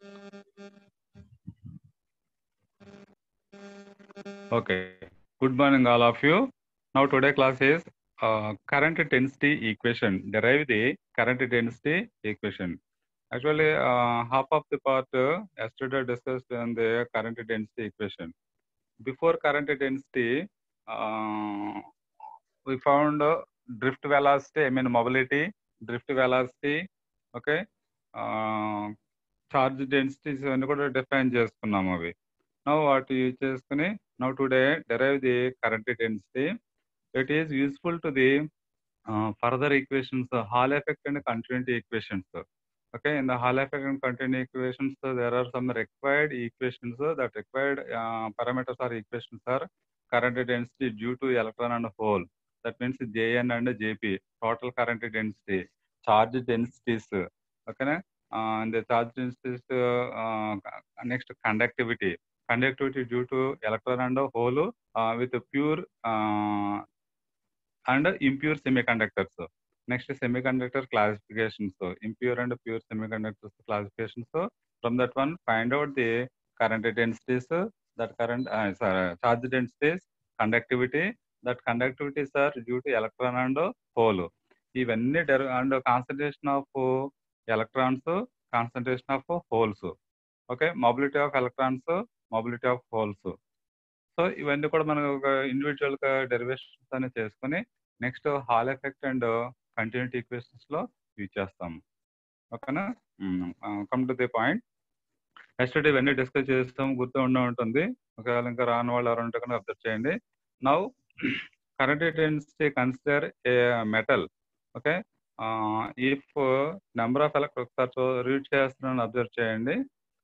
Okay. Good morning, all of you. Now, today class is uh, current density equation. Derive the current density equation. Actually, uh, half of the part uh, yesterday discussed on the current density equation. Before current density, uh, we found uh, drift velocity, I mean mobility, drift velocity, okay, uh, charge densities అన్ని కూడా define చేసుకున్నాము అవి now వాటి use చేసుకుని now today derive the current density it is useful to the further equations Hall effect and continuity equations okay in the hall effect and continuity equations so there are some required equations uh, that required uh, parameters or equations are current density due to electron and hole that means jn and jp total current density charge densities okay na? uh, and the charge densities uh, uh, next conductivity conductivity due to electron and hole uh, with pure uh, and impure semiconductors next semiconductor classification so impure and pure semiconductors classification so from that one find out the current densities that current uh, sorry, charge densities conductivity that conductivities are due to electron and hole ఇవన్నీ and concentration of electrons concentration of holes okay mobility of electrons mobility of holes so ఇవన్నీ కూడా మనం ఒక individual గా derivations అని చేసుకుని next Hall effect and continuity equations లో use చేస్తాము ఓకేనా come to the point yesterday ఇవన్నీ డిస్కస్ చేస్తాం గుర్తు ఉండే ఉంటుంది ఒకవేళ ఇంకా రాని వాళ్ళు ఎవరు ఉంటే కనుక అబ్జర్వ్ చేయండి now current density consider a metal okay if number of electric ఒకసారి రీడ్ చేస్తున్నాను అబ్జర్వ్ చేయండి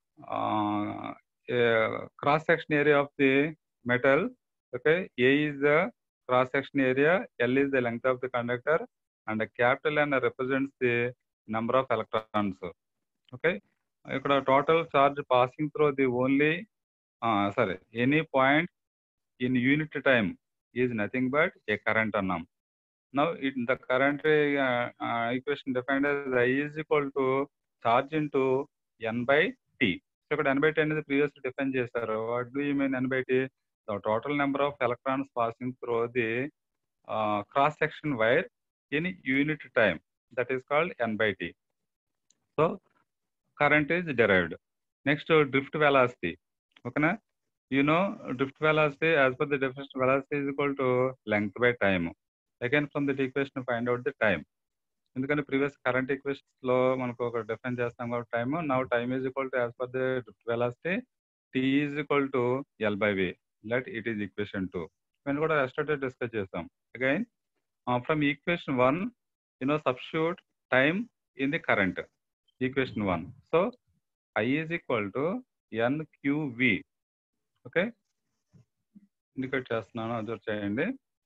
cross section area of the metal okay a is the cross section area l is the length of the conductor and the capital n represents the number of electrons okay ఇక్కడ total charge passing through the only సరే any point in unit time is nothing but a current అన్నాం now it the current equation defined I is equal to charge into N by T ఇక్కడ N by T అనేది previous define చేశారు what do you mean N by T the total number of electrons passing through the uh, cross section wire in unit time that is called n by t so current is derived next uh, drift velocity okay na? you know drift velocity as per the definition velocity is equal to length by time again from the equation find out the time ఎందుకంటే previous current equations లో మనకు ఒక define చేస్తాం కాబట్టి time now time is equal to as per the drift velocity T is equal to L by V let it is equation 2 when కూడా yesterday discuss చేస్తాం again uh, from equation 1 you know substitute time in the current equation 1 so i is equal to nqv okay indicate చేస్తున్నాను observe చేయండి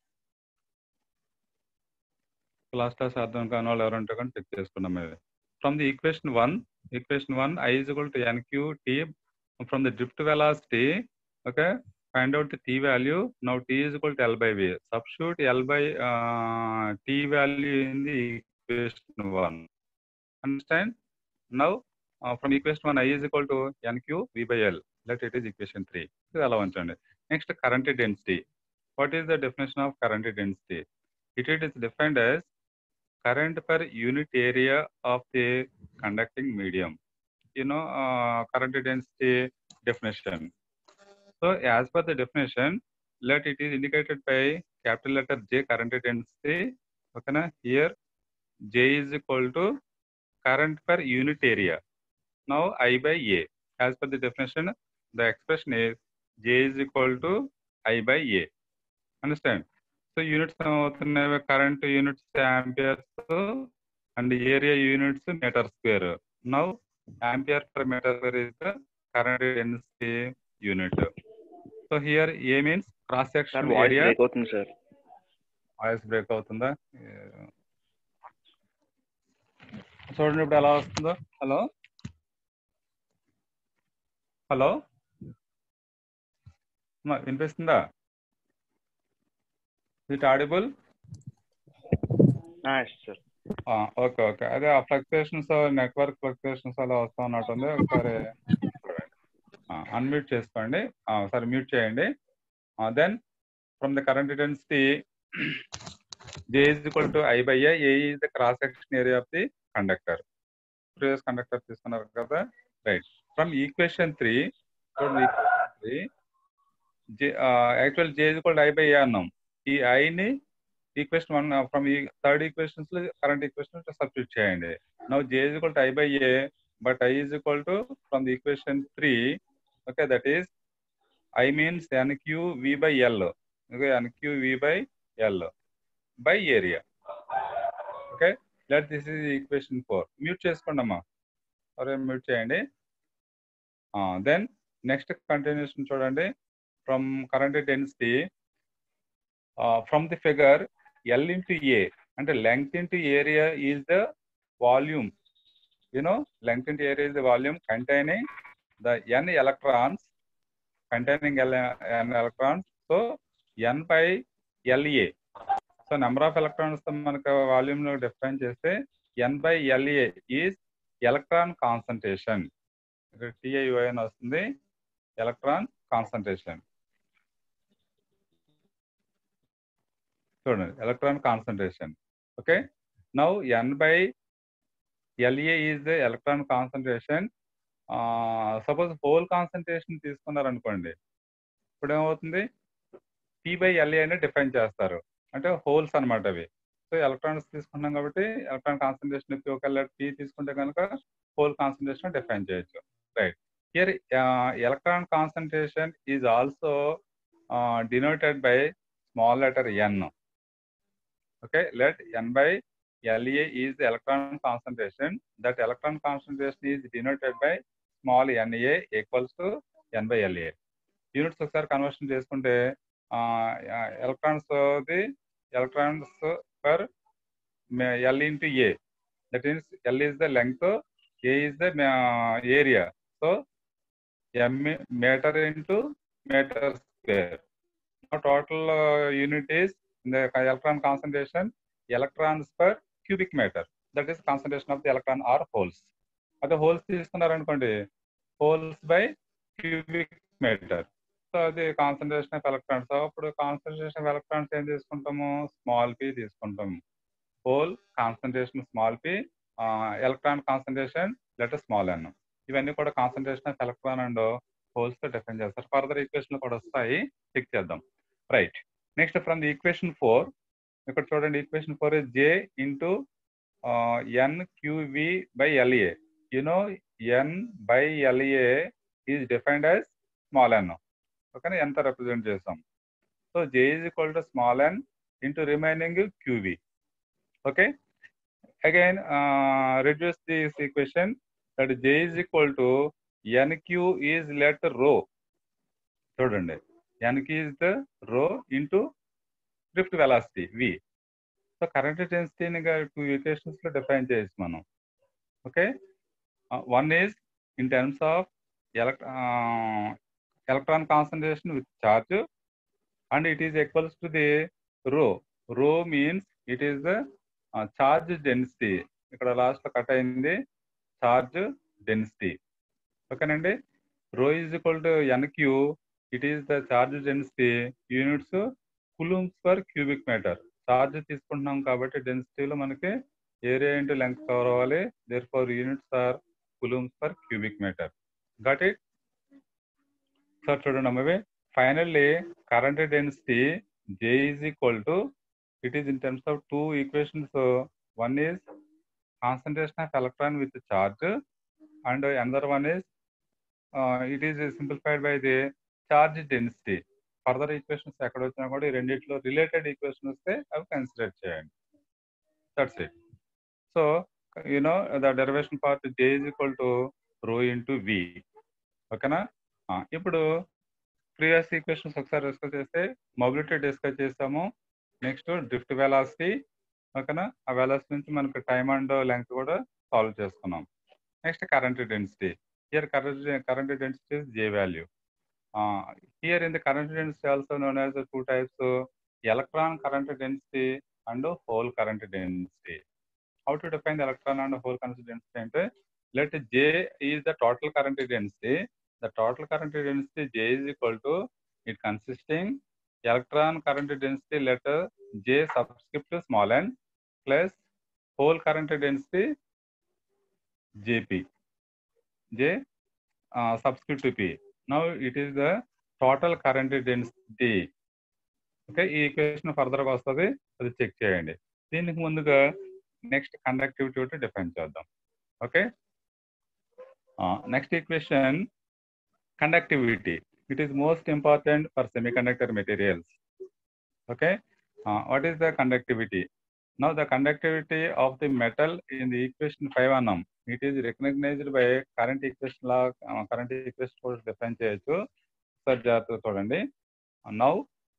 class class అర్థం కాని వాళ్ళు ఎవరు ఉంటే కానీ చెక్ చేసుకున్నాం మేము from the equation one equation one I is equal to NQ T from the drift velocity okay find out the t value. Now t is equal to L by V. Substitute L by uh, t value in the equation 1. Understand? Now, uh, from equation 1, I is equal to NQ V by L. Let it is equation 3. This is allowance. Next, current density. What is the definition of current density? It, it is defined as current per unit area of the conducting medium. You know, uh, current density definition. So as per the definition, let it is indicated by capital letter J current density. Okay, na? here J is equal to current per unit area. Now I by A. As per the definition, the expression is J is equal to I by A. Understand? So units current units amperes and area units meter square. Now ampere per meter square is the current density unit. So here A means cross section area అవుతుంది sir voice break అవుతుందా చూడండి ఇప్పుడు ఎలా వస్తుందో hello hello వినిపిస్తుందా it audible sir okay okay అదే ఆ fluctuations network fluctuations అలా వస్తూ ఉన్నట్టుంది ఒకసారి అన్మ్యూట్ చేసుకోండి ఒకసారి మ్యూట్ చేయండి then from the current density J is equal to I by A. A is the cross section area of the conductor. Previous conductor తీసుకున్నారు కదా right from equation three three actual J is equal I by A అన్నాం ఈ ఐని equation one from ఈ third equations లో current equation substitute చేయండి now J is equal to I by A but I is equal to from the equation three okay that is I means NQ V by L okay NQ V by L by area okay let this is equation four mute చేసుకోండి అమ్మా సరే mute చేయండి then next continuation చూడండి from current density from the figure L into A అంటే length into area is the volume you know length into area is the volume containing the N electrons containing L, n electrons. So n by LA. So number of electrons మనకు volume లో define చేస్తే N by LA is electron concentration ఇక్కడ టిఐయుఐ అని వస్తుంది electron concentration చూడండి electron concentration okay now N by LA is the electron concentration suppose hole concentration తీసుకున్నారు అనుకోండి ఇప్పుడు ఏమవుతుంది పి బై ఎల్ఏ అని డిఫైన్ చేస్తారు అంటే హోల్స్ అనమాట అవి సో ఎలక్ట్రాన్స్ తీసుకున్నాం కాబట్టి ఎలక్ట్రాన్ కాన్సన్ట్రేషన్ ఒకవేళ పి తీసుకుంటే కనుక హోల్ కాన్సన్ట్రేషన్ డిఫైన్ చేయొచ్చు right here electron concentration is also denoted by small letter N okay let N by LA is the electron concentration. That electron concentration is denoted by small NA equals to N by LA. Units ఒకసారి conversion చేసుకుంటే electrons the electrons per L into A that means L is the length A is the area so M metre into metre square total unit is the electron concentration electrons per cubic metre that is concentration of the electron or holes అదే holes తీసుకున్నారనుకోండి holes by cubic metre so అది concentration of electrons అప్పుడు concentration of electrons ఏం తీసుకుంటాము small P తీసుకుంటాము whole concentration small P electron concentration letter small N ఇవన్నీ కూడా concentration of electron and holes తో డిఫైన్ చేస్తారు ఫర్దర్ ఈక్వేషన్ కూడా వస్తాయి చెక్ చేద్దాం right next from the equation four ఇక్కడ చూడండి equation four is J into N QV by LA you know N by LA is defined as small N ఓకేనా ఎంత represent చేస్తాం so J is equal to small N into remaining QV okay again reduce this equation that J is equal to NQ is let rho చూడండి NQ is the rho into drift velocity V so current డెన్సిటీని two equations లో define చేయొచ్చు మనం okay one is in terms of electron concentration with charge and it is equals to the rho rho means it is the charge density ఇక్కడ last లో cut అయింది charge density ఓకేనండి rho is equal to NQ it is the charge density units coulombs per cubic metre charge తీసుకుంటున్నాం కాబట్టి డెన్సిటీలో మనకి area into length cover అవ్వాలి therefore units are coulombs per cubic metre got it sir చూడండి అమ్మవి finally current density J is equal to it is in terms of two equations one is concentration of electron with charge and another one is it is simplified by the charge density further equations ఎక్కడ వచ్చినా కూడా ఈ రెండిట్లో related equation వస్తే అవి consider చేయండి that's it so you know the derivation part J is equal to rho into V ఓకేనా ఇప్పుడు ప్రీవియస్ ఈక్వేషన్స్ ఒకసారి డిస్కస్ చేస్తే మొబిలిటీ డిస్కస్ చేసాము నెక్స్ట్ డ్రిఫ్ట్ వెలాసిటీ ఓకేనా ఆ వెలాసిటీ నుంచి మనకు టైమ్ అండ్ లెంగ్త్ కూడా సాల్వ్ చేసుకున్నాం next current density here current current density J value here in the current density also known as the two types uh, electron current density and hole current density how to define the electron and hole current density అంటే let J is the total current density the total current density J is equal to it consisting electron current density letter J subscript small n plus whole current density JP. J uh, subscript P. Now it is the total current density. Okay ఈ equation further గా వస్తుంది అది check చేయండి దీనికి ముందుగా next conductivity ఒకటి define చేద్దాం okay next equation conductivity it is most important for semiconductor materials. Okay, uh, what is the conductivity? Now the conductivity of the metal in the equation 5 annum, it is recognized by current equation law, uh, current equation కూడా define చేయొచ్చు sir జాగ్రత్తగా చూడండి now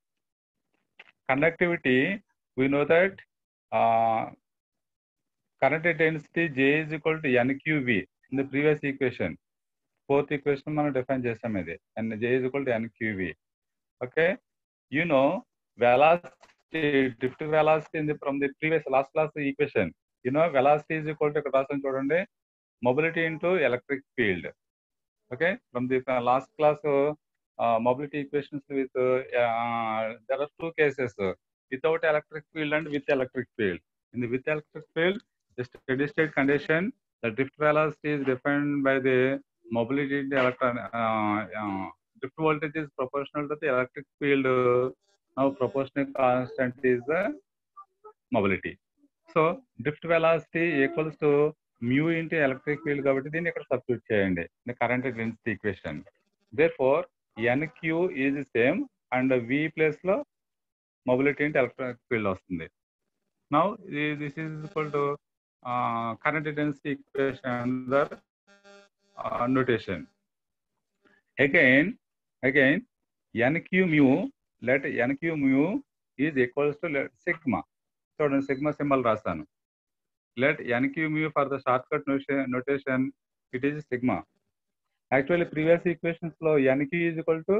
conductivity we know that uh, current density J is equal to NQV in the previous equation. Fourth equation మనం define చేసాం ఇది and J is equal to N Q V okay you know velocity drift velocity in the from the previous last class equation you know velocity is equal to ఇక్కడ రాసాను చూడండి mobility into electric field okay from the last class mobility equations with there are two cases without electric field and with electric field in the with electric field steady state condition the drift velocity is defined by the mobility in the electron uh, uh, drift voltage is proportional to the electric field uh, now proportional constant is the mobility so drift velocity equals to mu into electric field కాబట్టి దీన్ని ఇక్కడ substitute చేయండి the current density equation therefore nq is same and v place లో mobility into electric field వస్తుంది now this is equal to uh, current density equation under uh, notation. Again, again, nq mu, let nq mu is equals to let sigma. So, sigma symbol రాస్తాను. Let nq mu for the shortcut notation, notation it is sigma. Actually, previous equations లో nq is equal to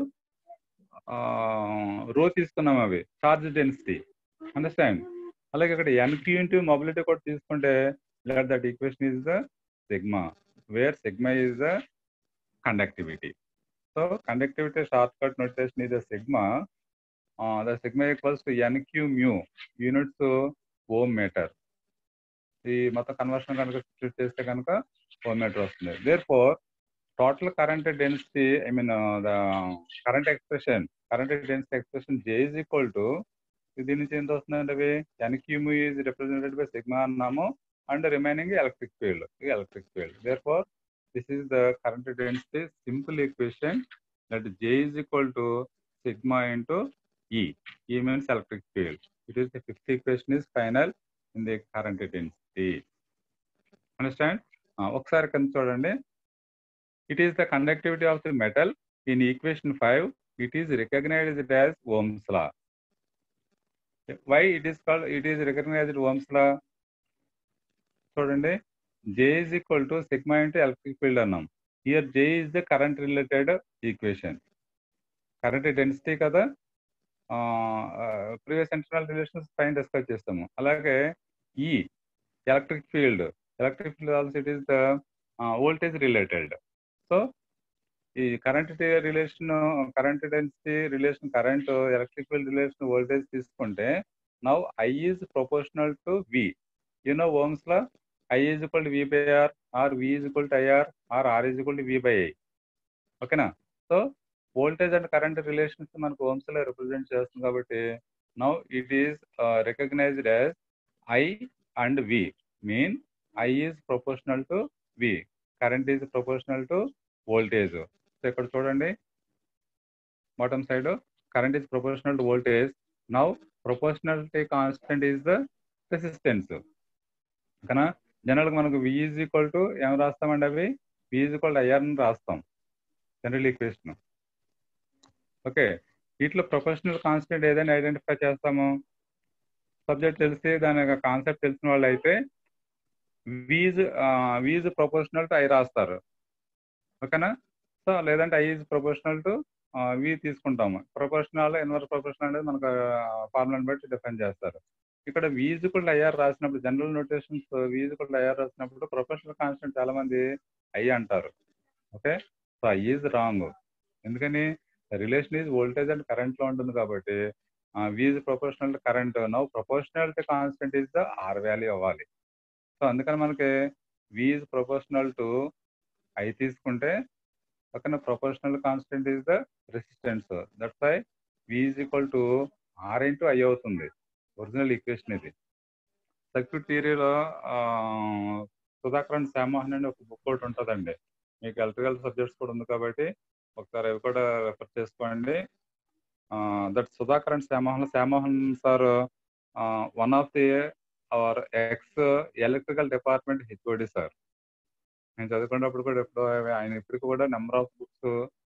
రో తీసుకున్నాం అవి charge density understand అలాగే ఇక్కడ NQ into mobility కూడా తీసుకుంటే let that equation is the sigma where sigma is the conductivity so conductivity short cut notation is the sigma the sigma equals to N Q mu units ohm metre ఈ మొత్తం conversion కనుక substitute చేస్తే కనుక ohm metre వస్తుంది therefore total current density I mean the current expression current density expression J is equal to దీని నుంచి ఎంత వస్తుందండి అవి N Q mu is represented by sigma అన్నాము and remaining electric field electric field therefore this is the current density simple equation that J is equal to sigma into E E means electric field it is the fifth equation is final in the current density understand ఒకసారి కింద చూడండి it is the conductivity of the metal in equation five it is recognised as Ohm's law why it is called it is recognised Ohm's law చూడండి J is equal to sigma into electric field అన్నాం here J is the current related equation current density కదా previous internal relations పైన డిస్కస్ చేస్తాము అలాగే ఈ electric field electric field also it is the voltage related so ఈ current relation current density relation current electric field relation voltage తీసుకుంటే now I is proportional to V you know Ohm's law I is equal to V by R R V is equal to IR R R is equal to V by I ఓకేనా so voltage and current relations మనకు Ohm's లో represent చేస్తుంది కాబట్టి now it is recognised as I and V mean I is proportional to V current is proportional to voltage so ఇక్కడ చూడండి bottom side current is proportional to voltage now proportionality constant is the resistance ఓకేనా జనరల్గా మనకు వి is equal to ఏం రాస్తామండి అవి V is equal to I R అని రాస్తాం జనరల్ ఈక్వేషన్ ఓకే వీటిలో ప్రొఫెషనల్ కాన్స్టెంట్ ఏదైనా ఐడెంటిఫై చేస్తాము సబ్జెక్ట్ తెలిసి దాని యొక్క కాన్సెప్ట్ తెలిసిన వాళ్ళు అయితే V is V is proportional to I రాస్తారు ఓకేనా సో లేదంటే I is proportional to V తీసుకుంటాము ప్రొపోర్షనల్ ఇన్వర్స్ ప్రొపోర్షనల్ అనేది మనకు ఫార్ములాని బట్టి డిఫైన్ చేస్తారు ఇక్కడ వీజికల్ ఐఆర్ రాసినప్పుడు జనరల్ నోటేషన్స్ వీజికల్ ఐఆర్ రాసినప్పుడు ప్రొఫెషనల్ కాన్స్టెంట్ చాలా మంది ఐ అంటారు okay so I is wrong ఎందుకని relation is voltage and current లో ఉంటుంది కాబట్టి V is proportional current no proportionality constant is the R value అవ్వాలి సో అందుకని మనకి వీజ్ ప్రొపోర్షనల్ టు ఐ తీసుకుంటే పక్కన proportional constant is the resistance that's why V is equal to R into I అవుతుంది original equation ఇది circuit థియరీలో Sudhakar and Shyamohan అని ఒక బుక్ ఒకటి ఉంటుందండి మీకు ఎలక్ట్రికల్ సబ్జెక్ట్స్ కూడా ఉంది కాబట్టి ఒకసారి అవి కూడా రెఫర్ చేసుకోండి that Sudhakar and Shyamohan Shyamohan sir one of the our ex electrical department HOD sir నేను చదువుకున్నప్పుడు కూడా ఎప్పుడు ఆయన ఇప్పటికి కూడా నెంబర్ ఆఫ్ బుక్స్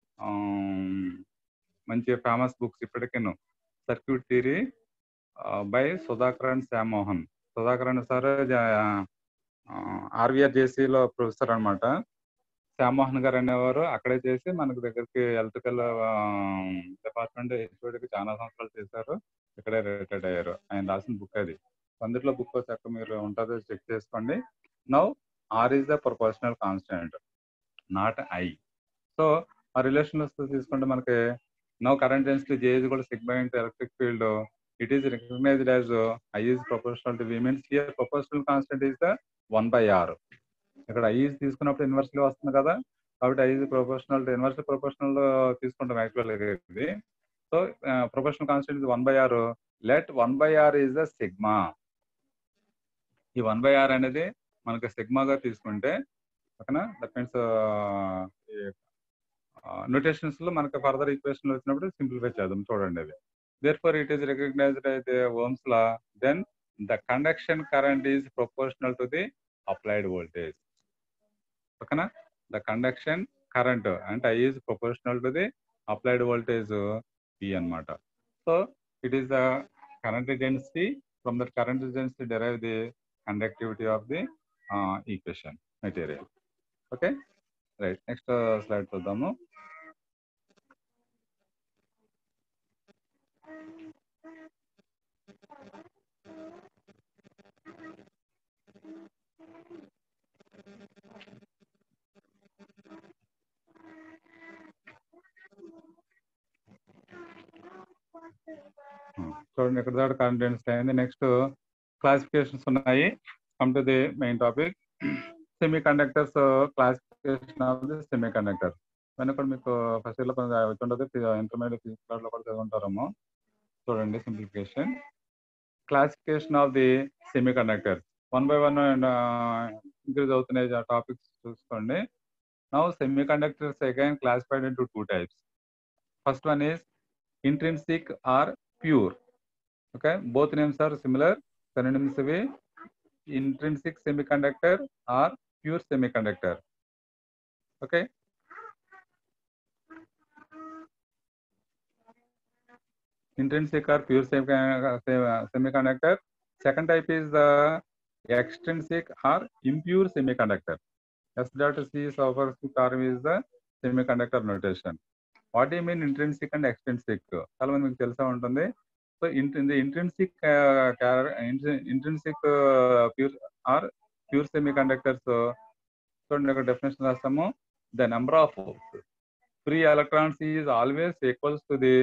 మంచి ఫేమస్ బుక్స్ ఇప్పటికేను circuit theory by Sudhakar and Shyamohan Sudhakar and sir RVR జేసీలో ప్రొఫెసర్ అనమాట శ్యామోహన్ గారు అనేవారు అక్కడే చేసి మనకు దగ్గరికి ఎలక్ట్రికల్ డిపార్ట్మెంట్ హెచ్ఓడికి చాలా సంవత్సరాలు చేశారు ఇక్కడే రిటైర్డ్ అయ్యారు ఆయన రాసిన బుక్ అది అందులో బుక్ చక్క మీరు ఉంటుందో చెక్ చేసుకోండి now R is the proportional constant not I so ఆ రిలేషన్ తీసుకుంటే మనకి no current density J is కూడా sigma into electric field it is recognised as I is proportional to V means here proportional constant is the one by R ఇక్కడ I is తీసుకున్నప్పుడు inversely వస్తుంది కదా కాబట్టి I is proportional to inversely proportional తీసుకుంటాం actual ఇది so proportional constant is one by R let one by R is the sigma ఈ one by R అనేది మనకి సిగ్మాగా తీసుకుంటే ఓకేనా దట్ మీన్స్ నోటేషన్స్ లో మనకి ఫర్దర్ ఈక్వేషన్ వచ్చినప్పుడు సింప్లిఫై చేద్దాం చూడండి అది therefore it is recognised అయితే Ohm's law then the conduction current is proportional to the applied voltage ఓకేనా ద కండక్షన్ కరెంట్ అంటే I is proportional to the applied voltage P అనమాట so it is the current density from that current density derive the conductivity of the uh, equation material. Okay, right. Next uh, slide చూద్దాము చూడండి ఇక్కడ దాకా current density అయింది next classifications ఉన్నాయి come to the main topic semiconductors classification of the semiconductor ఇవన్నీ కూడా మీకు first ఇయర్లో కొంచెం వచ్చి ఇంటర్మీడియట్ ఫిజిక్స్ లో కూడా చదువుంటారేమో చూడండి simplification classification of the semiconductor one by one increase అవుతున్నాయి టాపిక్స్ చూసుకోండి now semiconductors again classified into two types first one is intrinsic or pure okay both names are similar synonyms ఇవి intrinsic semiconductor or pure semiconductor okay intrinsic or pure semiconductor second type is the extrinsic or impure semiconductor s dot c suffers term is the semiconductor notation what do you mean intrinsic and extrinsic చాలా మంది మీకు తెలిసే ఉంటుంది so in the intrinsic uh, intrinsic uh, pure or pure semiconductors చూడండి ఇక్కడ definition రాస్తాము the number of free electrons is always equals to the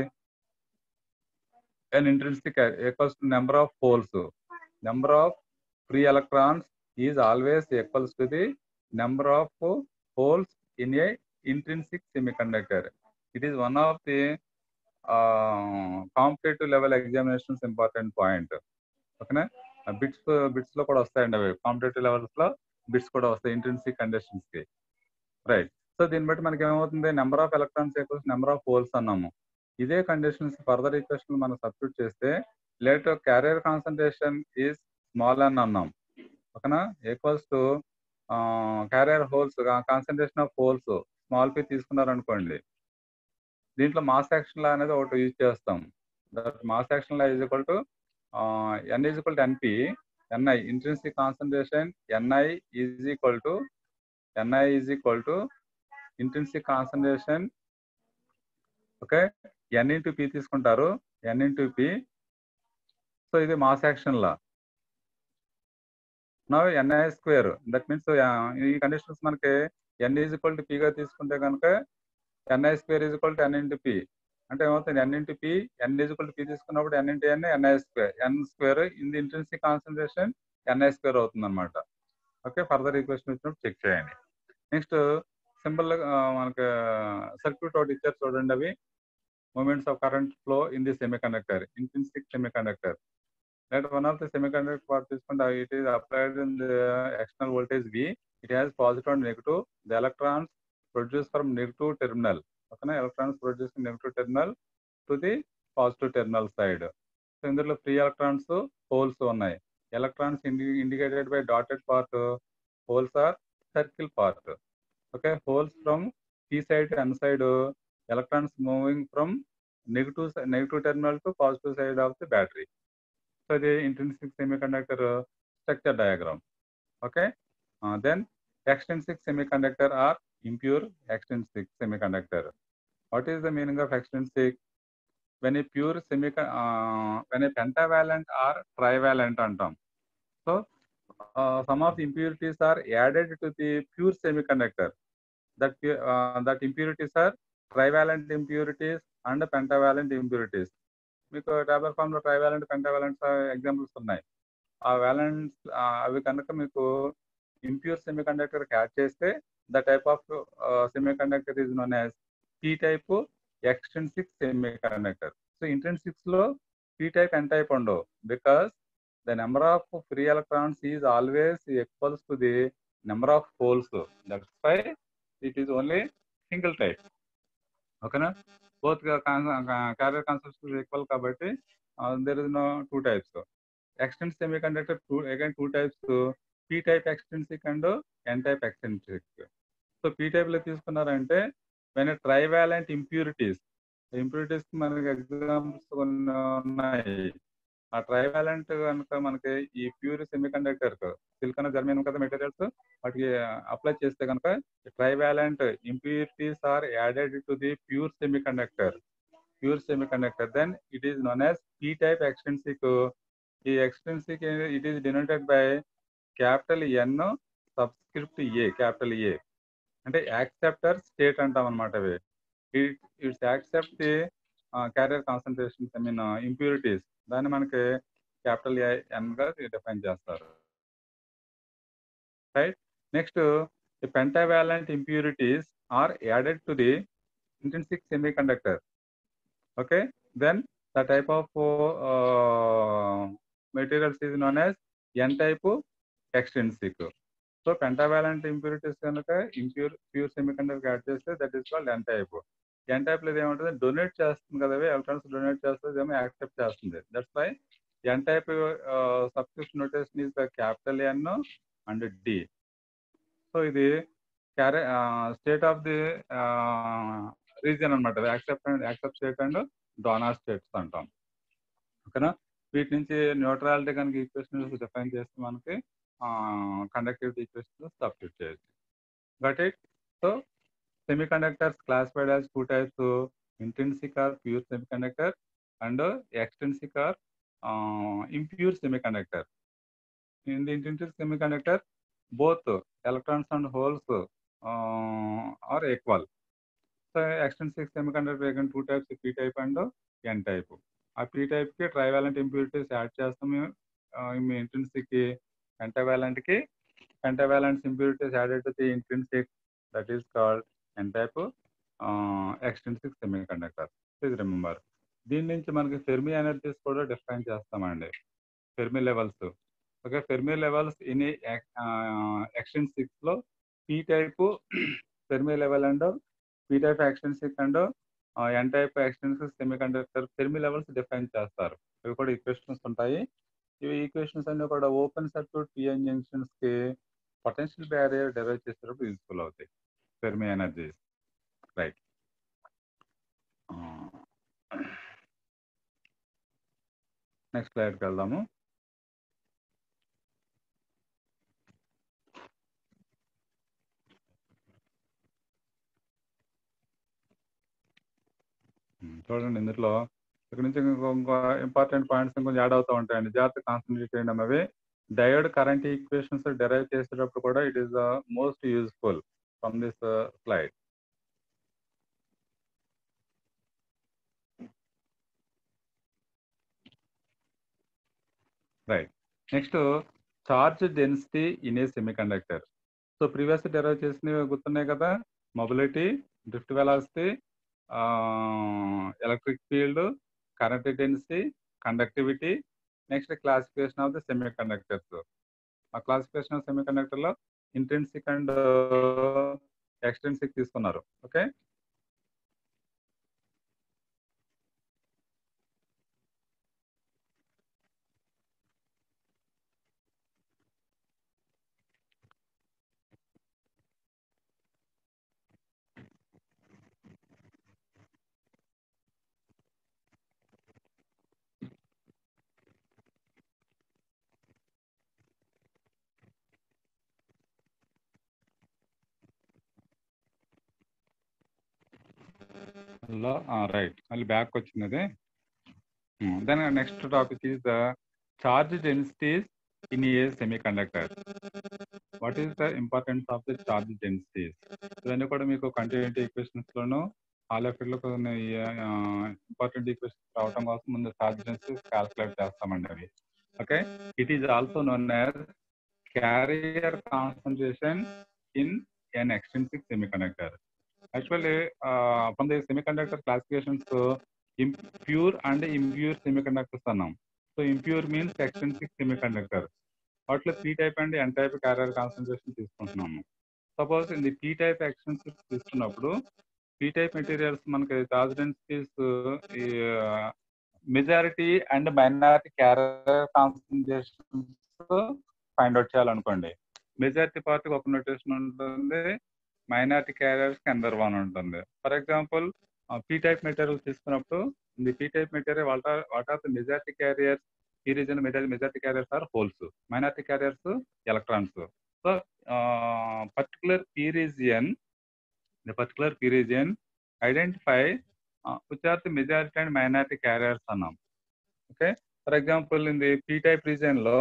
an intrinsic equals to number of holes number of free electrons is always equals to the number of holes in a intrinsic semiconductor it is one of the competitive level examinations important point ఓకేనా bits bits లో కూడా వస్తాయండి అవి competitive levels లో bits కూడా వస్తాయి intrinsic conditions కి right so దీన్ని బట్టి మనకి ఏమవుతుంది number of electrons equals number of holes అన్నాము ఇదే కండిషన్స్ ఫర్దర్ ఈక్వేషన్ మనం సబ్స్టిట్యూట్ చేస్తే let carrier concentration is small అని అన్నాం ఓకేనా equals to carrier holes concentration of holes small P తీసుకున్నారనుకోండి దీంట్లో మాస్ యాక్షన్ లా అనేది ఒకటి యూజ్ చేస్తాం that mass action law is equal to N is equal to N P N I intrinsic concentration NI is equal to N I is equal to intrinsic concentration okay N into P తీసుకుంటారు N into P so ఇది mass action law నా N I square that means ఈ conditions మనకి N is equal to పిగా తీసుకుంటే కనుక N I square is equal to N into P అంటే ఏమవుతుంది N into P N is equal to P తీసుకున్నప్పుడు N into N N I square N square in the intensity concentration N I square అవుతుంది అనమాట okay further equation వచ్చినప్పుడు check చేయండి next simple మనకి circuit ఒకటి ఇచ్చారు చూడండి అవి moments of current flow in the semiconductor intrinsic semiconductor let one of the semiconductor part తీసుకుంటే it is applied in the external voltage V. It has positive and negative. The electrons produced from negative terminal. ఓకేనా electrons produce negative terminal to the positive terminal side so ఇందులో free electrons holes ఉన్నాయి electrons indicated by dotted part holes are circle part okay holes from P side N side electrons moving from negative negative terminal to positive side of the battery so the intrinsic semiconductor uh, structure diagram okay uh, then extrinsic semiconductor or impure extrinsic semiconductor what is the meaning of extrinsic when a pure semi uh, when a pentavalent or trivalent antam so uh, some of the impurities are added to the pure semiconductor that uh, that impurities are trivalent impurities and pentavalent impurities మీకు table form లో trivalent pentavalent examples ఉన్నాయి ఆ valents అవి కనుక మీకు impure semiconductor add చేస్తే the type of semiconductor is known as P type extrinsic semiconductor so intrinsics లో P type N type ఉండవు because the number of free electrons is always equals to the number of holes that's why it is only single type ఓకేనా both carrier concepts equal కాబట్టి there is no two types extrinsic semiconductor two again two types P type extrinsic and N type extrinsic so P type లో తీసుకున్నారంటే when trivalent impurities impurities మనకి examples కొన్ని ఉన్నాయి ఆ trivalent కనుక మనకి ఈ pure semiconductor silicon germanium కదా మెటీరియల్స్ వాటికి అప్లై చేస్తే కనుక trivalent impurities are added to the pure semiconductor pure semiconductor then it is known as P type extrinsic ఈ extrinsic it is denoted by capital N subscript A capital A అంటే acceptor state అంటాం అనమాట అవి it's accept the carrier concentration I mean impurities దాన్ని మనకి capital N గా define చేస్తారు right next the pentavalent impurities are added to the intrinsic semiconductor okay then the type of materials is known as N type extrinsic so pentavalent impurities కనుక impure pure semiconductor add చేస్తే that is called N type N type లో ఏమంటుంది donate చేస్తుంది కదా electrons donate చేస్తుంది ఏమో accept చేస్తుంది that's why N type subscription notation is the capital N and D so ఇది carrier state of the region అనమాట accept and accept state and donor states అంటాం ఓకేనా వీటి నుంచి న్యూట్రాలిటీ కనుక ఈక్వేషన్స్ డిఫైన్ చేస్తే మనకి కండక్టివిటీ ఈక్వేషన్ సబ్స్టిట్యూట్ చేయొచ్చు got it so semiconductors classified as two types uh, intrinsic or pure semiconductor and uh, extrinsic or uh, impure semiconductor in the intrinsic semiconductor both electrons and holes uh, are equal so extrinsic semiconductor again two types p type and n type ఆ P type కి trivalent impurities add చేస్తాము intrinsic కి pentavalent కి pentavalent impurities added to the intrinsic that is called N type extrinsic semiconductor please remember దీని నుంచి మనకి Fermi energies కూడా define చేస్తామండి Fermi levels okay Fermi levels in extrinsics లో P type Fermi level and P type extrinsic and N type extrinsic semiconductor Fermi levels define చేస్తారు ఇవి కూడా equations ఉంటాయి ఇవి ఈక్వేషన్స్ అన్ని కూడా ఓపెన్ సర్క్యూట్ పిఎన్ జంక్షన్స్ కి పొటెన్షియల్ బ్యారియర్ డెవలప్ చేసేటప్పుడు యూస్ఫుల్ అవుతాయి ఫెర్మి ఎనర్జీ రైట్ నెక్స్ట్ స్లైడ్కి వెళ్దాము చూడండి ఇందులో ఇక్కడ నుంచి ఇంకో ఇంకో ఇంపార్టెంట్ పాయింట్స్ ఇంకొంచెం యాడ్ అవుతూ ఉంటాయండి జాగ్రత్త కాన్సన్ట్రేట్ చేయండి అవి డయోడ్ కరెంట్ ఈక్వేషన్స్ డెరైవ్ చేసేటప్పుడు కూడా it is the most useful from this slide right next charge density in a semiconductor so previous derive చేసినవి గుర్తున్నాయి కదా mobility drift velocity electric field current density conductivity next classification of the semi conductors ఆ classification of సెమీ కండక్టర్లో intrinsic and extrinsic తీసుకున్నారు okay లో right మళ్ళీ back వచ్చింది అది then next topic is the charge densities in a semiconductor what is the importance of the charge densities ఇవన్నీ కూడా మీకు కంటిన్యూటీ ఈక్వేషన్స్ లోను ఆల్ ఎఫ్ లో కొన్ని ఇంపార్టెంట్ ఈక్వేషన్స్ రావడం కోసం ముందు చార్జ్ డెన్సిటీస్ క్యాల్కులేట్ చేస్తామండి అవి okay it is also known as carrier concentration in N extrinsic semiconductor actually uh, from the semiconductor classifications so impure and impure semiconductors అన్నాం so impure means extrinsic semiconductor వాటిలో P type and N type carrier concentration తీసుకుంటున్నాము suppose ఇది P type extrinsic తీసుకున్నప్పుడు P type materials మనకి charge densities ఈ majority and minority carrier concentrations find out చేయాలనుకోండి majority పార్టీకి ఒక నోటేషన్ ఉంటుంది మైనారిటీ క్యారియర్స్ కి అందర్ వన్ ఉంటుంది for example P type material తీసుకున్నప్పుడు ఇది P type material what are what are the majority carriers ఈ region majority carriers are holes minority carriers electrons so particular P region the particular P region identify which are the majority and minority carriers అన్నాం okay for example in the P type region లో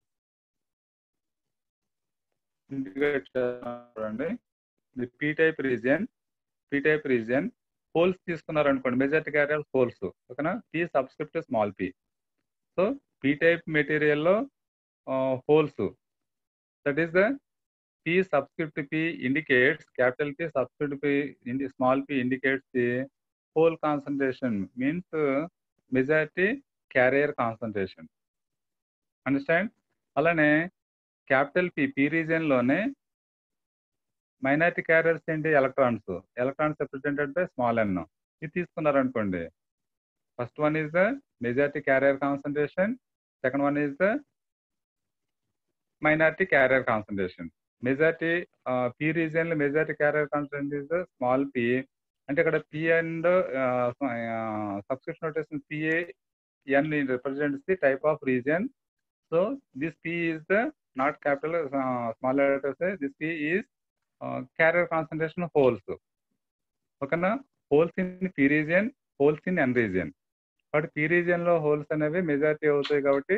integrate చూడండి the P type region P type region holes తీసుకున్నారు అనుకోండి majority carrier holes ఓకేనా P subscript small P so P type మెటీరియల్లో holes that is the P subscript P indicates capital P subscript P ఇండి small P indicates the hole concentration means majority carrier concentration understand అలానే capital P P రీజియన్లోనే minority carriers ఏంటి electrons electrons represented by small N ఇది తీసుకున్నారు అనుకోండి first one is the majority carrier concentration second one is the minority carrier concentration majority P region లో majority carrier concentration is the small P అంటే ఇక్కడ P and subscription notation PA N represents the type of region so this P is the not capital small letters this P is carrier concentration holes ఓకేనా holes in P region holes in N region but P region లో holes అనేవి majority అవుతాయి కాబట్టి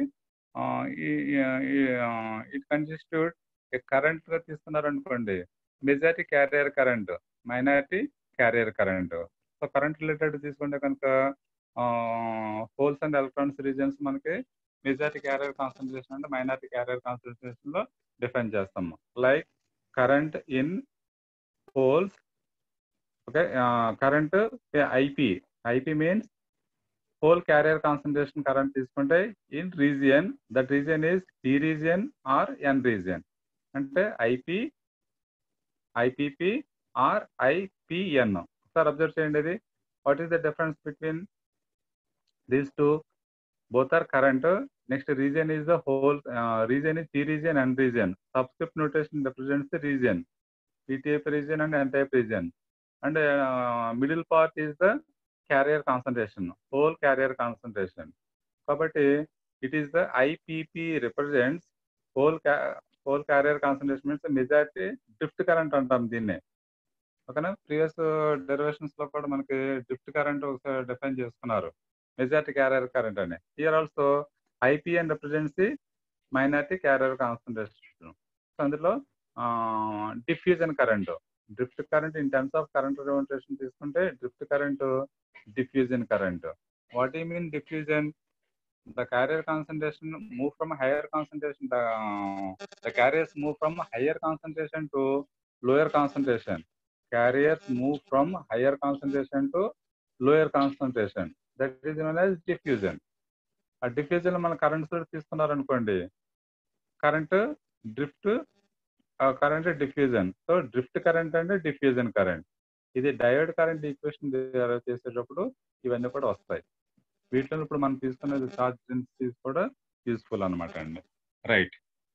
it constitute current గా తీసుకున్నారు అనుకోండి majority carrier current minority carrier current so current related తీసుకుంటే కనుక హోల్స్ అండ్ ఎలక్ట్రానిక్స్ రీజియన్స్ మనకి మెజారిటీ క్యారియర్ కాన్సన్ట్రేషన్ అంటే మైనారిటీ క్యారియర్ కాన్సన్ట్రేషన్ లో డిఫైన్ చేస్తాము like current in holes okay current IP IP means hole carrier concentration current తీసుకుంటే in region that region is P region or N region అంటే IP IPP or IPN sir observe చేయండి ఇది what is the difference between these two both are current next region is the whole uh, region is p region and region subscript notation represents the region p type region and n type region and uh, middle part is the carrier concentration whole carrier concentration కాబట్టి it is the ipp represents whole whole carrier concentration means majority drift current అంటాం దీన్ని ఓకేనా previous derivations లో కూడా మనకి drift current ఒకసారి define చేసుకున్నారు majority carrier current అని here also IPN represents the minority carrier concentration అందులో diffusion current drift current in terms of current reservation తీసుకుంటే drift current diffusion current what I mean diffusion the carrier concentration move from higher concentration the, the carriers move from higher concentration to lower concentration carriers move from higher concentration to lower concentration that is known as diffusion ఆ diffusion మన current source తీసుకున్నారనుకోండి current drift current diffusion so drift current అంటే diffusion current ఇది diode current equation చేసేటప్పుడు ఇవన్నీ కూడా వస్తాయి వీటిలో ఇప్పుడు మనం తీసుకునేది చార్జ్ డెన్సిటీస్ కూడా యూస్ఫుల్ అనమాట అండి right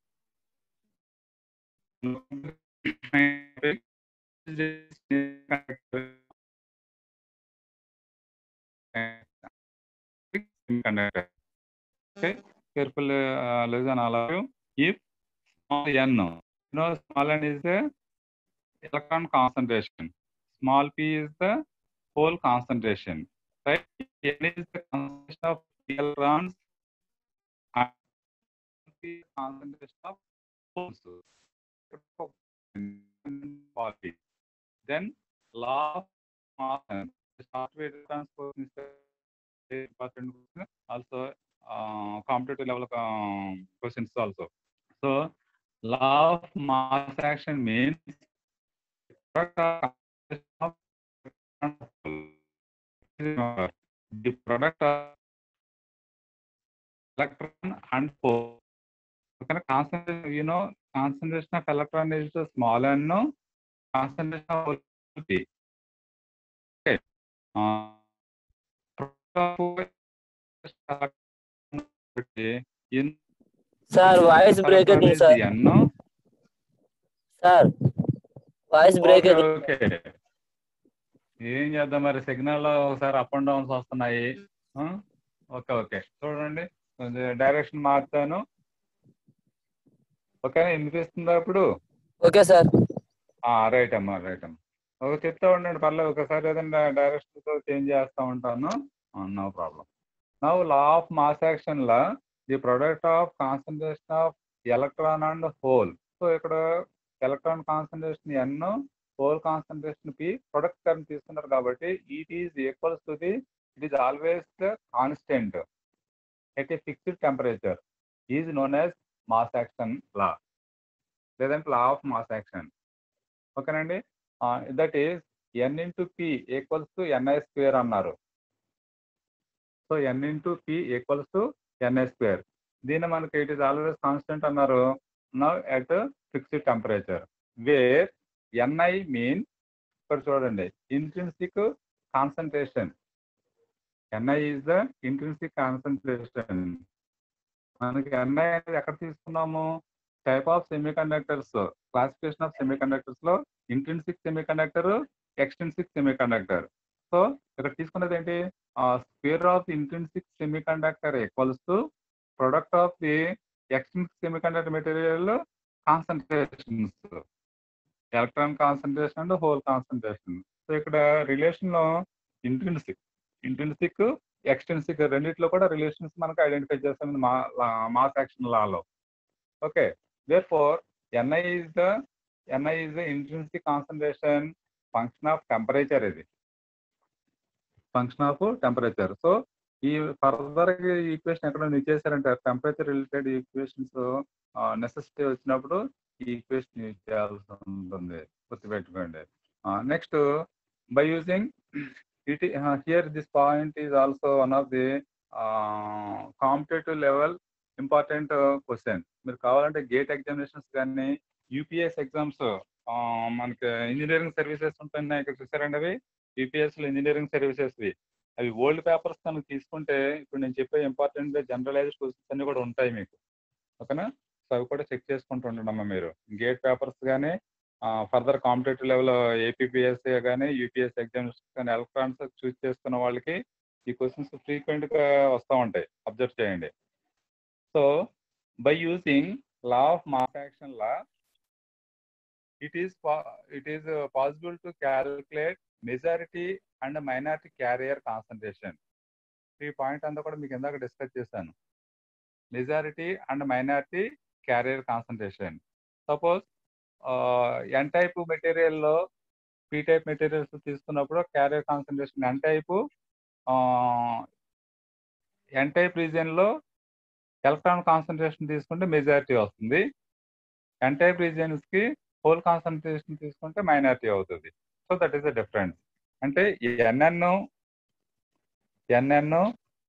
conductor. Okay, careful uh, listen all of you. If small n, you know, small n is the electron concentration. Small p is the hole concentration. Right? N is the concentration of electrons and p is the concentration of holes. Small p. Then law of mass and start with transport important question. Also, uh, competitive level uh, questions also. So, law of mass action means product of the product of electron and hole. Okay, concentration, you know, concentration of electron is the small n, no? Concentration of hole is big. Okay. Uh, sir voice break అవుతుంది sir ఎన్నో sir voice break అవుతుంది okay ఏం చేద్దాం మరి signal లో ఒకసారి up and downs వస్తున్నాయి ఆ? ఓకే ఓకే చూడండి కొంచెం డైరెక్షన్ మార్చాను ఓకే వినిపిస్తుందా ఇప్పుడు ఓకే సార్ రైట్ అమ్మా రైట్ అమ్మా ఒక చెప్తా ఉండండి పర్లేదు ఒకసారి ఏదైనా డైరెక్షన్ తో చేంజ్ చేస్తా ఉంటాను no problem now law of mass action law the product of concentration of electron and hole so ఇక్కడ electron concentration N hole concentration P product current తీసుకున్నారు కాబట్టి it is equals to the it is always the constant at a fixed temperature is known as mass action law లేదంటే law of mass action ఓకేనండి that is N into P equals to NI square అన్నారు so N into P equals to NI square దీన్ని మనకి it is always constant అన్నారు now at fixed temperature where NI mean ఇక్కడ చూడండి intrinsic concentration NI is the intrinsic concentration మనకి NI అనేది ఎక్కడ తీసుకున్నాము type of semiconductors classification of semi conductors లో intrinsic semiconductor extrinsic semiconductor so ఇక్కడ తీసుకున్నది ఏంటి square of intrinsic semiconductor equals to product of the extrinsic semiconductor material concentrations electron concentration and hole concentration so ఇక్కడ relation లో intrinsic intrinsic extrinsic రెండిట్లో కూడా relations మనకు identify చేస్తాం మా మాస్ యాక్షన్ లాలో okay therefore NI is the NI is the intrinsic concentration function of temperature ఇది function of temperature so ఈ ఫర్దర్ ఈక్వేషన్ ఎక్కడ ఇచ్చేసారంటే టెంపరేచర్ రిలేటెడ్ ఈక్వేషన్స్ నెసెసిటీ వచ్చినప్పుడు ఈ ఈక్వేషన్ యూజ్ చేయాల్సి ఉంటుంది గుర్తుపెట్టుకోండి next by using it here this point is also one of the competitive level important question మీరు కావాలంటే గేట్ ఎగ్జామినేషన్స్ కానీ యూపీఎస్ ఎగ్జామ్స్ మనకి ఇంజనీరింగ్ సర్వీసెస్ ఉంటున్నాయి ఇక్కడ చూసారండి అవి యూపీఎస్ లో ఇంజనీరింగ్ సర్వీసెస్ అవి ఓల్డ్ పేపర్స్ కనుక తీసుకుంటే ఇప్పుడు నేను చెప్పే ఇంపార్టెంట్ జనరలైజ్డ్ క్వశ్చన్స్ అన్ని కూడా ఉంటాయి మీకు ఓకేనా సో అవి కూడా చెక్ చేసుకుంటూ ఉండండి మీరు గేట్ పేపర్స్ కానీ ఫర్దర్ కాంపిటేటివ్ లెవెల్ ఏపీపీఎస్సీ కానీ యూపీఎస్ ఎగ్జామ్స్ కానీ ఎలక్ట్రాన్స్ చూస్ చేసుకున్న వాళ్ళకి ఈ క్వశ్చన్స్ ఫ్రీక్వెంట్ గా వస్తూ ఉంటాయి అబ్జర్వ్ చేయండి so by using law of mass action law it is it is uh, possible to calculate majority and minority carrier concentration ఈ పాయింట్ అంతా కూడా మీకు ఇందాక డిస్కస్ చేశాను majority and minority carrier concentration suppose N type మెటీరియల్లో P type materials తీసుకున్నప్పుడు carrier concentration N type N type రీజియన్లో electron concentration తీసుకుంటే మెజారిటీ వస్తుంది ఎన్ టైప్ రీజియన్స్కి హోల్ కాన్సన్ట్రేషన్ తీసుకుంటే మైనారిటీ అవుతుంది so that is the difference అంటే ఎన్ఎన్ ఎన్ఎన్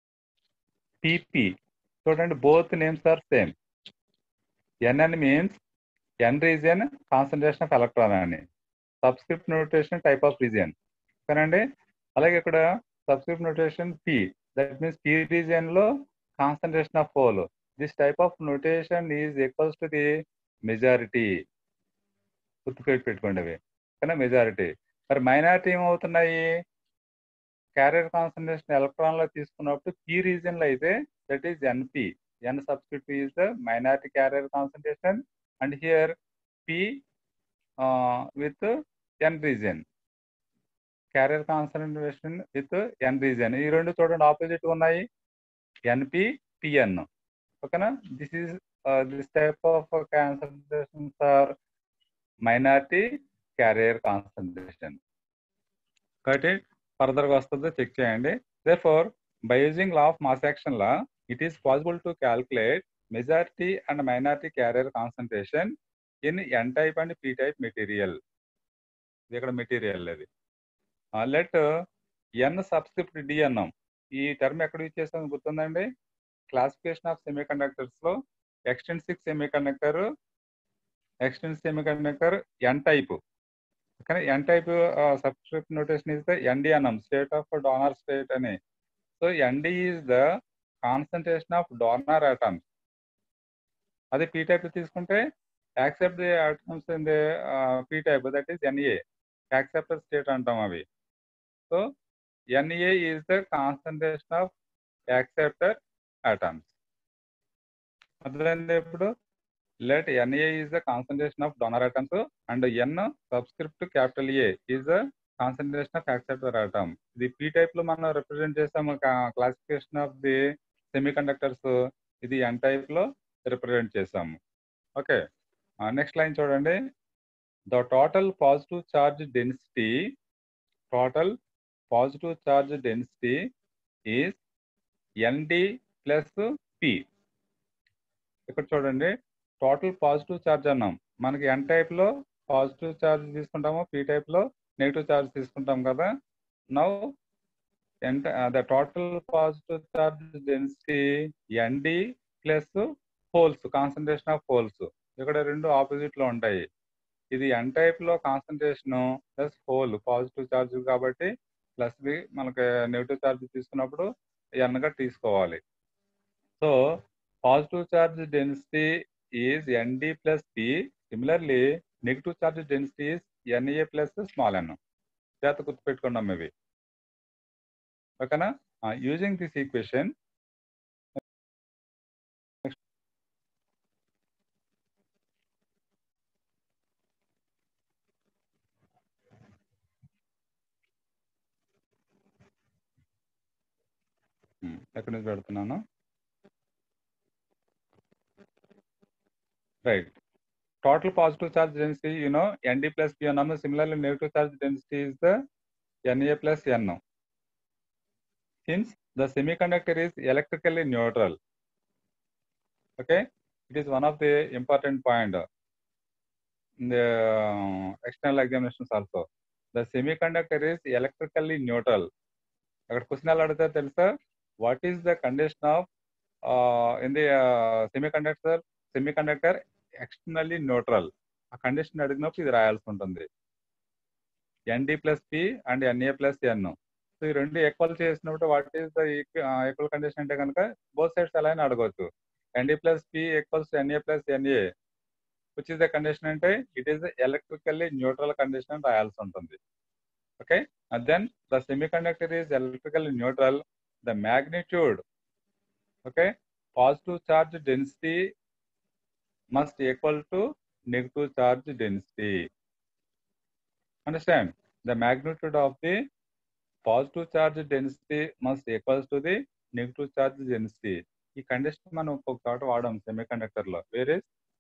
పిపి చూడండి both names are same N N means N region concentration of electron అని subscript notation type of region ఓకేనండి అలాగే ఇక్కడ subscript notation P that means P region లో concentration of hole this type of notation is equals to the majority గుర్తుపెట్టి పెట్టుకోండి అవి కానీ majority మరి మైనారిటీ ఏమవుతున్నాయి క్యారియర్ కాన్సన్ట్రేషన్ ఎలక్ట్రాన్ లో తీసుకున్నప్పుడు పి రీజియన్ లో అయితే that is N P N subscript is the minority carrier concentration and here P with N region carrier concentration with N region ఈ రెండు చూడండి ఆపోజిట్ ఉన్నాయి ఎన్పి పిఎన్ ఓకేనా this is this type of concentrations are minority carrier concentration కాబట్టి further గా వస్తుందో check చేయండి therefore by using law of mass action law it is possible to calculate majority and minority carrier concentration in N type and P type material ఇది ఇక్కడ material అది let N subscript D అన్నాం ఈ term ఎక్కడ use చేస్తాం గుర్తుందండి classification of semi conductors లో extensive semiconductor extensive semiconductor N type కానీ N type subscript notation is the N D అన్నాం స్టేట్ ఆఫ్ డోనర్ స్టేట్ అని so N D is the concentration of donor atoms అదే P type తీసుకుంటే accept the atoms in the P type that is N A acceptor state అంటాం అవి so N A is the concentration of acceptor atoms అర్థమైంది ఇప్పుడు let Na is the concentration of donor atoms and N subscript capital A is the concentration of acceptor atom. ఇది P type లో మనం represent చేసాము classification of the semiconductors ఇది N type లో represent చేసాము okay next line చూడండి the total positive charge density total positive charge density is N D plus P ఇక్కడ చూడండి టోటల్ పాజిటివ్ ఛార్జ్ అన్నాం మనకి ఎన్ టైప్ లో పాజిటివ్ ఛార్జ్ తీసుకుంటాము పీ టైప్ లో నెగిటివ్ ఛార్జ్ తీసుకుంటాం కదా నౌ ఎంత the total positive charge density N D plus holes concentration of holes ఇక్కడ రెండు ఆపోజిట్ లో ఉంటాయి ఇది ఎన్ టైప్ లో concentration plus hole positive charge కాబట్టి ప్లస్ బి మనకి నెగిటివ్ ఛార్జ్ తీసుకున్నప్పుడు ఎన్ గా తీసుకోవాలి so positive charge density is nd plus p similarly negative charge density is na plus small n జాగ్రత్త గుర్తుపెట్టుకున్నాం ఇవి ఓకేనా యూజింగ్ దిస్ ఈక్వేషన్ ఎక్కడి నుంచి పెడుతున్నాను right total positive charge density, you know, Nd plus P number. Similarly, negative charge density is the Na plus N. Since the semiconductor is electrically neutral, okay, it is one of the important point in the uh, external examinations also. The semiconductor is electrically neutral. అక్కడ question ఎలా అడుగుతారు తెలుసా what is the condition of in the semiconductor semiconductor externally neutral ఆ condition అడిగినప్పుడు ఇది రాయాల్సి ఉంటుంది N D plus P and N A plus N so ఈ రెండు ఈక్వల్ చేసినప్పుడు what is the equal condition అంటే కనుక బోత్ సైడ్స్ ఎలా అయినా అడగవచ్చు N D plus P equals N A plus N A which is the condition అంటే it is electrically neutral condition రాయాల్సి ఉంటుంది okay then the semiconductor is electrically neutral the magnitude okay positive charge density must equal to negative charge density. Understand? The magnitude of the positive charge density must equals to the negative charge density ఈ condition మనం ఒక్కొక్క చోట వాడాం semiconductor లో వేరే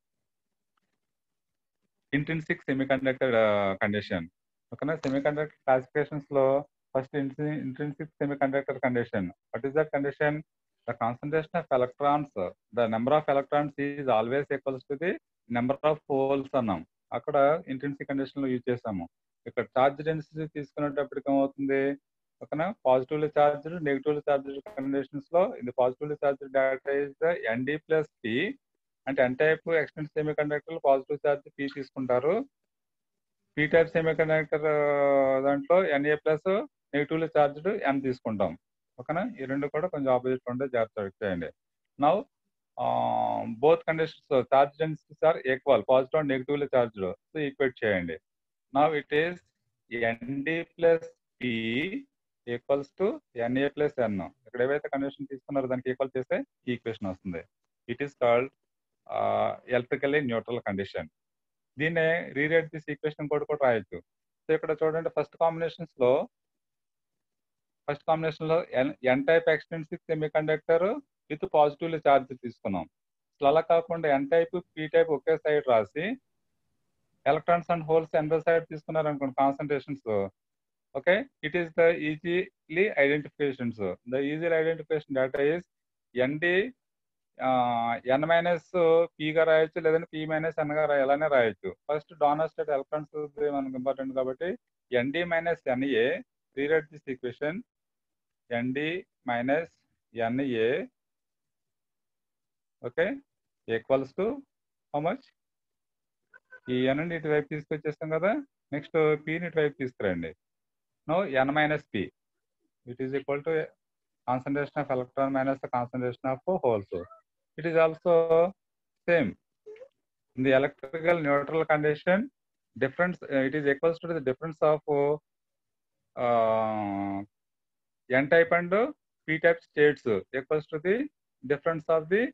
intrinsic semiconductor condition ఓకేనా semiconductor classifications లో first intrinsic semiconductor condition what is that condition the concentration of electrons the number of electrons is always equals to the number of holes అన్నాం అక్కడ intrinsic condition లో use చేసాము ఇక్కడ charge density తీసుకునేటప్పటికి ఏమవుతుంది ఓకేనా positively charged negatively charged conditions లో ఇది positively charged data is the N D plus P అంటే N type extent semiconductor positive charge P తీసుకుంటారు పీ టైప్ సెమీ కండక్టర్ దాంట్లో N A plus negatively charged N తీసుకుంటాం ఓకేనా ఈ రెండు కూడా కొంచెం ఆపోజిట్ ఉంటే జాగ్రత్త చేయండి now both conditions charge densities are equal positive and negatively charged so equate చేయండి now it is N D plus P equals to N A plus N ఇక్కడ ఏవైతే కండిషన్ తీసుకున్నారో దానికి ఈక్వల్ చేస్తే ఈక్వేషన్ వస్తుంది it is called electrically neutral condition దీన్నే rewrite this equation కూడా కూడా రాయొచ్చు సో ఇక్కడ చూడండి ఫస్ట్ కాంబినేషన్స్ లో ఫస్ట్ కాంబినేషన్ లో N type extensive semiconductor with positively charge తీసుకున్నాం అసలు అలా కాకుండా ఎన్ టైప్ పీ టైప్ ఒకే సైడ్ రాసి electrons and holes N side తీసుకున్నారు అనుకోండి concentrations okay it is the easily identifications the easy identification data is N D N minus గా రాయొచ్చు లేదంటే పి మైనస్ ఎన్ గా ఎలానే రాయొచ్చు ఫస్ట్ డోనర్ స్టేట్ ఎలక్ట్రాన్స్ మనకు ఇంపార్టెంట్ కాబట్టి N D minus ఎన్ఏ rewrite this equation N D minus N A okay equals to how much ఈ N ఇటువైపు తీసుకొచ్చేస్తాం కదా నెక్స్ట్ పిని ఇటువైపు తీసుకురండి no N minus P it is equal to concentration of electron minus the concentration of holes. It is also same. In the electrical neutral condition, difference uh, it is equals to the difference of uh, n type and p type states equals to the difference of the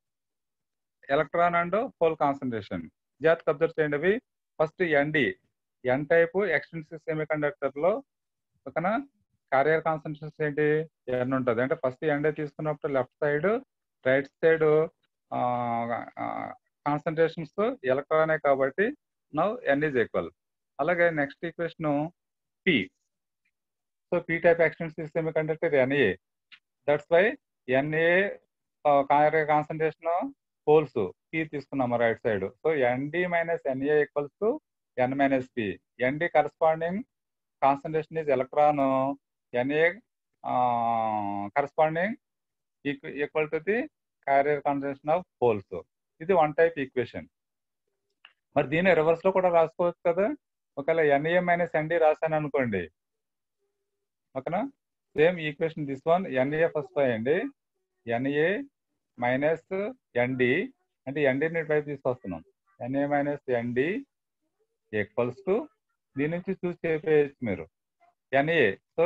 electron and hole concentration. జాగ్రత్తగా observe చేయండి అవి first N D N type extensive semiconductor లో ఓకేనా కార్యర్ concentration ఏంటి ఎన్ ఉంటుంది అంటే first ఎండే తీసుకున్నప్పుడు left side right side concentrations ఎలక్ట్రానే కాబట్టి నవ్ ఎన్ ఈజ్ ఈక్వల్ అలాగే next equation P so P type extensive semiconductor N A that's why N A carrier concentration holes P తీసుకున్నాము right side so N D minus ఎన్ఏ equals to N minus P N D corresponding concentration is electron N A corresponding equal to the carrier concentration of holes ఇది one type equation మరి దీన్ని reverse లో కూడా రాసుకోవచ్చు కదా ఒకవేళ ఎన్ఏ minus ND రాశాను అనుకోండి ఓకేనా same equation this one N A first రాయండి ఎన్ఏ మైనస్ ఎన్డి అంటే ఎన్డీని వైపు తీసుకొస్తున్నాం N A minus N D equals to దీని నుంచి చూసి చెప్పేయచ్చు మీరు ఎన్ఏ సో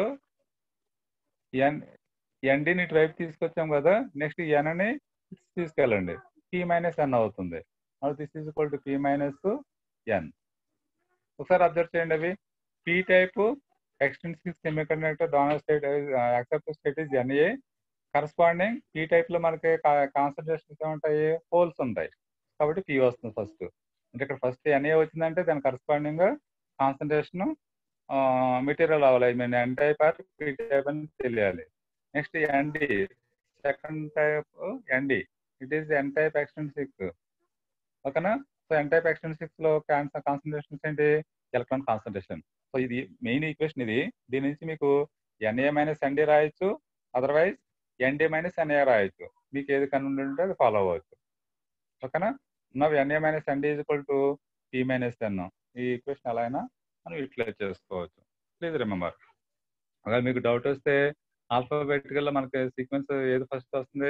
ఎన్ ఎన్డీని ఇటువైపు తీసుకొచ్చాం కదా నెక్స్ట్ ఎన్ని తీసుకెళ్ళండి పి మైనస్ ఎన్ అవుతుంది this is equal to P minus N ఒకసారి అబ్జర్వ్ చేయండి అవి P type extensive semiconductor donor state accept state is N A corresponding P type లో మనకి కాన్సన్ట్రేషన్స్ ఏముంటాయి హోల్స్ ఉంటాయి కాబట్టి పి వస్తుంది ఫస్ట్ అంటే ఇక్కడ ఫస్ట్ ఎన్ఏ వచ్చిందంటే దాని కరస్పాండింగ్ కాన్సన్ట్రేషన్ మెటీరియల్ అవ్వాలి I mean N type or P type అని తెలియాలి next N D second type N D it is N type extrinsic ఓకేనా సో ఎన్ టైప్ ఎక్స్టెన్సిక్ లో క్యాన్సర్ కాన్సన్ట్రేషన్స్ ఏంటి ఎలక్ట్రాన్ కాన్సన్ట్రేషన్ సో ఇది main equation ఇది దీని నుంచి మీకు ఎన్ఏ మైనస్ ఎన్డి రాయొచ్చు అదర్వైజ్ ఎన్డి మైనస్ ఎన్ఏ రాయొచ్చు మీకు ఏది కన్వీనియంట్ ఉంటే అది ఫాలో అవ్వచ్చు ఓకేనా now N A minus N D is equal to P minus N ఈ ఈక్వేషన్ ఎలా అయినా మనం యూటిలైజ్ చేసుకోవచ్చు ప్లీజ్ రిమెంబర్ ఒకవేళ మీకు డౌట్ వస్తే ఆల్ఫాబెటికల్ మనకి సీక్వెన్స్ ఏది ఫస్ట్ వస్తుంది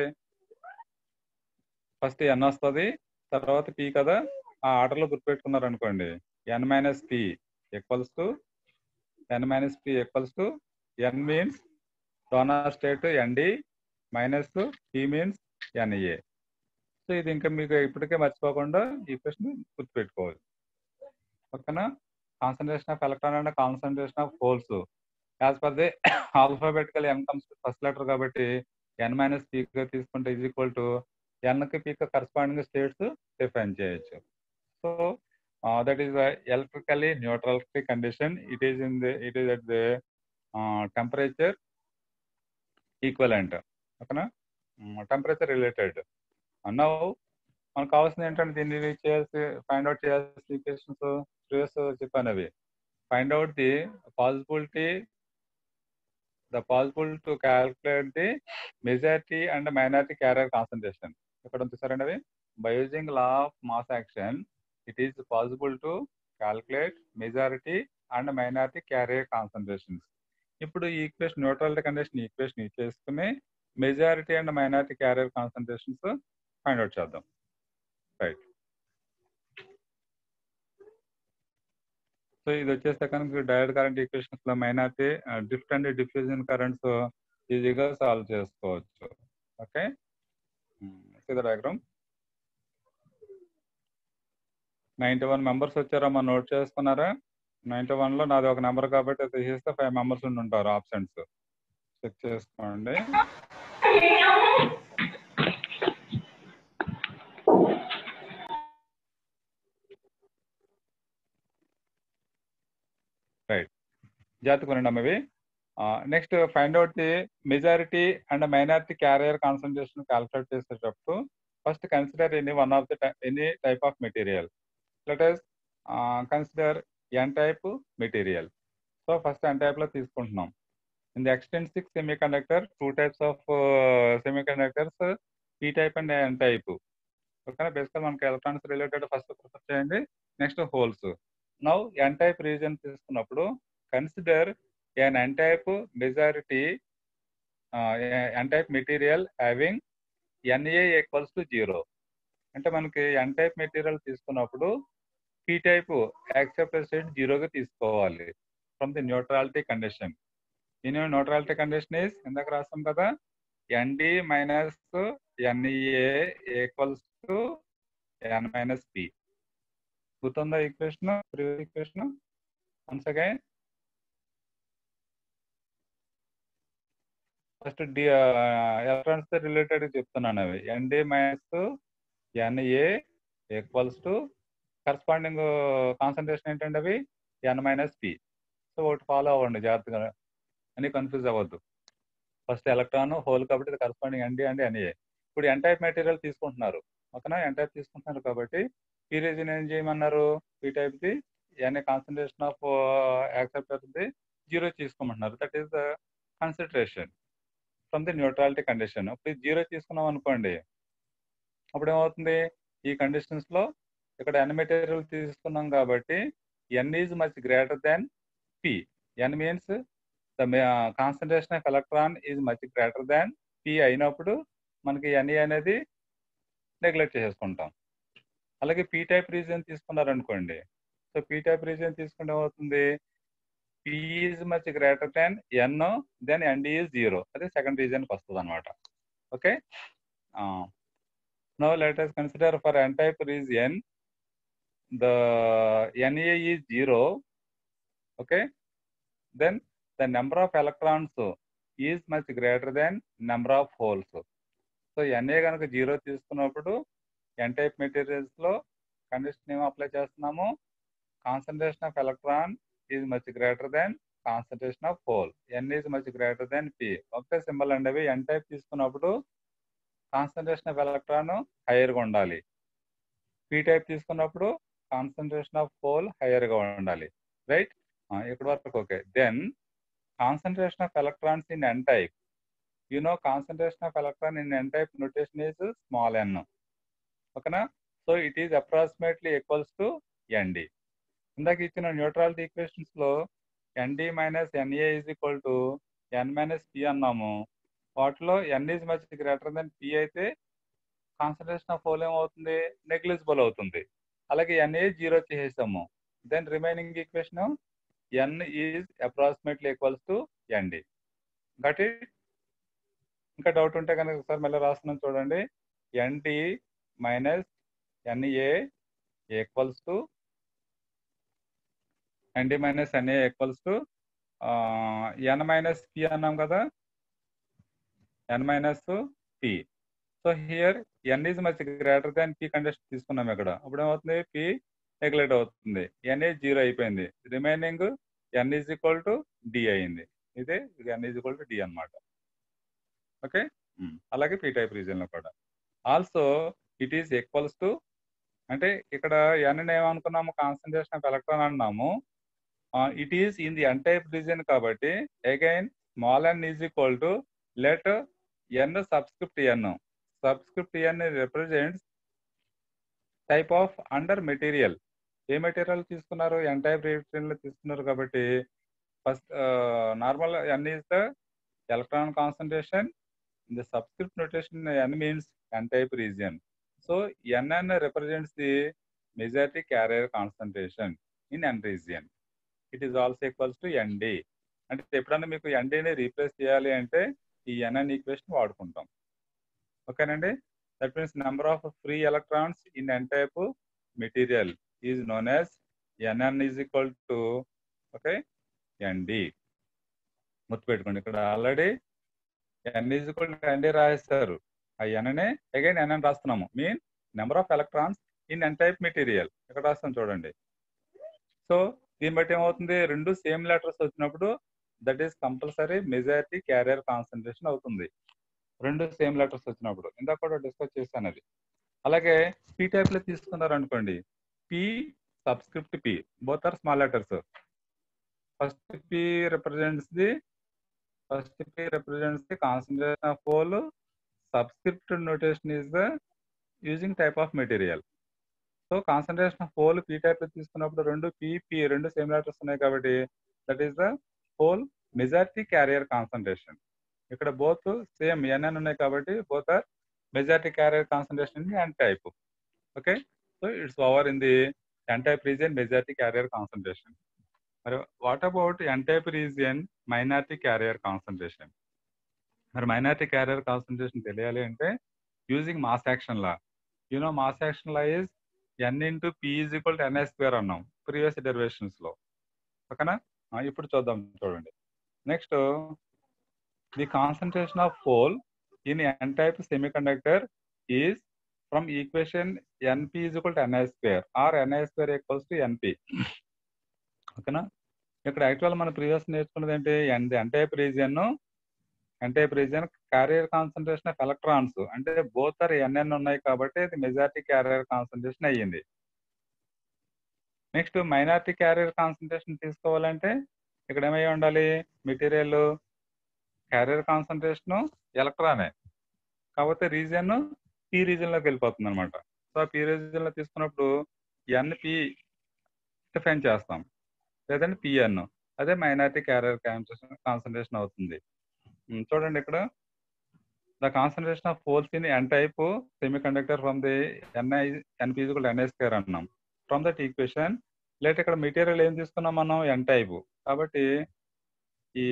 ఫస్ట్ ఎన్ వస్తుంది తర్వాత పి కదా ఆ ఆర్డర్లో గుర్తుపెట్టుకున్నారు అనుకోండి N minus P equals to N minus P equals to N means donor state N D minus P means N A so ఇది ఇంకా మీకు ఇప్పటికే మర్చిపోకుండా ఈ క్వశ్చన్ గుర్తుపెట్టుకోవాలి ఓకేనా concentration of electron and concentration of holes as per the alphabetical N comes first letter కాబట్టి N minus పీగా తీసుకుంటే ఈజ్ ఈక్వల్ టు ఎన్కి పీక్ కరస్పాండింగ్ స్టేట్స్ డిఫైన్ చేయొచ్చు so that is electrically neutral condition it is in the it is at the temperature equivalent ఓకేనా temperature related now మనకు కావాల్సింది ఏంటంటే దీన్ని చేయాల్సి ఫైండ్ అవుట్ చేయాల్సిన ఈక్వేషన్స్ ప్రీవియస్ చెప్పాను అవి find out the possibility the possible to calculate the majority and minority carrier concentration ఇక్కడ ఉంది సార్ అవి by using law of mass action it is possible to calculate majority and minority carrier concentrations ఇప్పుడు ఈ equation neutrality condition equation ఇచ్చేసుకుని majority and minority carrier concentrations find out చేద్దాం right so ఇది వచ్చేస్తే కనుక డైరెక్ట్ కరెంట్ ఈక్వేషన్స్ లో minority drift and diffusion currents ఈజీగా solve చేసుకోవచ్చు ఓకే ఇది డయాగ్రామ్ నైంటీ వన్ మెంబర్స్ వచ్చారమ్మా నోట్ చేసుకున్నారా నైంటీ వన్ లో నాది ఒక నెంబర్ కాబట్టి తీసేస్తే ఫైవ్ మెంబర్స్ ఉండి ఉంటారు ఆప్షన్స్ చెక్ చేసుకోండి రైట్ జాగ్రత్త కొనండి అమ్మవి next find out the majority and minority carrier concentration calculate చేసేటప్పుడు first consider any one of the any type of material let us consider N type material so first N type లో తీసుకుంటున్నాం in the extrinsic semiconductor two types of semiconductors P type and N type ఓకేనా basically మనకి electronics related first prefer చేయండి next holes now N type region తీసుకున్నప్పుడు consider N N type majority N type material having NA equals to zero అంటే మనకి N type material తీసుకున్నప్పుడు P type accepted state జీరోగా తీసుకోవాలి from the neutrality condition దీని neutrality condition is ఇందాక రాస్తాం కదా ND minus NEA equals to N minus P గుర్తుందా equation previous equation once again first D electrons related చెప్తున్నాను అవి ND minus ఎన్ఏ equals to corresponding concentration ఏంటంటే అవి ఎన్ మైనస్ పి సో ఒకటి ఫాలో అవ్వండి జాగ్రత్తగా అని కన్ఫ్యూజ్ అవ్వద్దు ఫస్ట్ ఎలక్ట్రాన్ హోల్ కాబట్టి ఇది కరస్పాండింగ్ ఎన్డి అండ్ ఎన్ఏ ఇప్పుడు ఎన్ టైప్ మెటీరియల్ తీసుకుంటున్నారు ఓకేనా ఎన్ టైప్ తీసుకుంటున్నారు కాబట్టి పీ రీజన్ ఏం చేయమన్నారు P type the NA concentration of accept అవుతుంది జీరో తీసుకోమంటున్నారు that is the consideration from the neutrality condition ఇప్పుడు జీరో తీసుకున్నాం అనుకోండి అప్పుడు ఏమవుతుంది ఈ కండిషన్స్ లో ఇక్కడ ఎన్ మెటీరియల్ తీసుకున్నాం కాబట్టి N is much greater than P N means the concentration of electron is much greater than P అయినప్పుడు మనకి ఎన్ఈ అనేది నెగ్లెక్ట్ చేసేసుకుంటాం అలాగే పీ టైప్ రీజన్ తీసుకున్నారనుకోండి సో పీ టైప్ రీజన్ తీసుకుంటే ఏమవుతుంది P is much greater than N then ND is zero అదే second రీజన్కి వస్తుంది అనమాట okay no let us consider for N type region the NA is zero okay then the number of electrons is much greater than number of holes so NA కనుక zero తీసుకున్నప్పుడు N type materials లో condition ఏం apply చేస్తున్నాము concentration of electron is much greater than concentration of hole N is much greater than P ఒకే symbol అండి అవి N type తీసుకున్నప్పుడు concentration of electron హైయర్గా ఉండాలి పీ టైప్ తీసుకున్నప్పుడు కాన్సన్ట్రేషన్ ఆఫ్ హోల్ హైయర్గా ఉండాలి రైట్ ఇక్కడ వరకు okay then concentration of electrons in N type you know concentration of electron in N type notation is small N ఓకేనా so it is approximately equals to ND ఇందాక ఇచ్చిన neutrality equations లో ND minus NA is equal to N minus P అన్నాము వాటిలో N is much greater than P అయితే concentration of hole ఏమవుతుంది negligible అవుతుంది అలాగే ఎన్ఏ జీరో చేసేసాము then remaining equation N is approximately equals to ND got it ఇంకా doubt ఉంటే కనుక ఒకసారి మళ్ళీ రాస్తున్నాం చూడండి ND minus ఎన్ఏ equals to ND minus ఎన్ఏ equals to N minus P అన్నాం కదా N minus P so here N is much greater than P condition తీసుకున్నాం ఇక్కడ అప్పుడు ఏమవుతుంది పి నెగ్లెక్ట్ అవుతుంది ఎన్ ఈజ్ జీరో అయిపోయింది remaining N is equal to D అయింది ఇదే N is equal to D అనమాట ఓకే అలాగే పీ టైప్ రీజన్ లో కూడా also it is equals to అంటే ఇక్కడ ఎన్ ఏమనుకున్నాము కాన్సన్ట్రేషన్ ఆఫ్ ఎలక్ట్రాన్ అన్నాము it is in the N type region కాబట్టి again small N is equal to let N subscript N subscript N represents type of under material a material తీసుకున్నారు N type region లో తీసుకున్నారు కాబట్టి first normal N is the electron concentration in the subscript notation n means n type region so nn represents the majority carrier concentration in n region it is also equals to nd అంటే ఎప్పుడన్నా మీకు ఎన్డీని replace చేయాలి అంటే ఈ NN equation వాడుకుంటాం ఓకేనండి that means number of free electrons in N type material is known as NN is equal to okay ND గుర్తుపెట్టుకోండి ఇక్కడ already N is equal to ND రాస్తారు ఆ ఎన్నే అగైన్ ఎన్ఎన్ రాస్తున్నాము mean number of electrons in N type material ఇక్కడ రాస్తాం చూడండి so దీన్ని బట్టి ఏమవుతుంది రెండు సేమ్ లెటర్స్ వచ్చినప్పుడు that is compulsory majority carrier concentration అవుతుంది రెండు సేమ్ లెటర్స్ వచ్చినప్పుడు ఇందాక కూడా డిస్కస్ చేశాను అది అలాగే పీ టైప్ లో తీసుకున్నారు అనుకోండి P subscript P both are small letters first P represents the first P represents the concentration of hole subscript notation is the using type of material so concentration of hole P type లో తీసుకున్నప్పుడు రెండు P P రెండు same letters ఉన్నాయి కాబట్టి that is the hole majority carrier concentration ఇక్కడ both same NN ఉన్నాయి కాబట్టి both are majority carrier concentration in N type okay so it's over in the N type region majority carrier concentration మరి what about N type region minority carrier concentration మరి minority carrier concentration తెలియాలి అంటే using mass action law you know mass action law is N into P is equal to NI square అన్నాం previous derivations లో ఓకేనా ఇప్పుడు చూద్దాం చూడండి next the concentration of hole in N type semiconductor is from equation NP is equal to NI square or NI square equals to NP ఓకేనా ఇక్కడ actual మన previous నేర్చుకున్నది ఏంటి N N type region N type region carrier concentration of electrons అంటే both are NN ఉన్నాయి కాబట్టి ఇది majority carrier concentration అయ్యింది నెక్స్ట్ మైనారిటీ క్యారియర్ కాన్సన్ట్రేషన్ తీసుకోవాలంటే ఇక్కడ ఏమై ఉండాలి మెటీరియల్ క్యారియర్ కాన్సన్ట్రేషన్ ఎలక్ట్రానే కాకపోతే రీజియన్ పి రీజియన్ లోకి వెళ్ళిపోతుంది అనమాట సో పి రీజియన్ లో తీసుకున్నప్పుడు ఎన్పి డిఫైన్ చేస్తాం లేదంటే పిఎన్ అదే మైనారిటీ క్యారియర్ కాన్సన్ట్రేషన్ అవుతుంది చూడండి ఇక్కడ the concentration of holes in N type semiconductor from the NI ఎన్పీజికల్ ఎన్ఐ స్క్వేర్ అన్నాం ఫ్రమ్ దట్ ఈక్వేషన్ లేట్ ఇక్కడ మెటీరియల్ ఏం తీసుకున్నాం మనం ఎన్ టైప్ కాబట్టి ఈ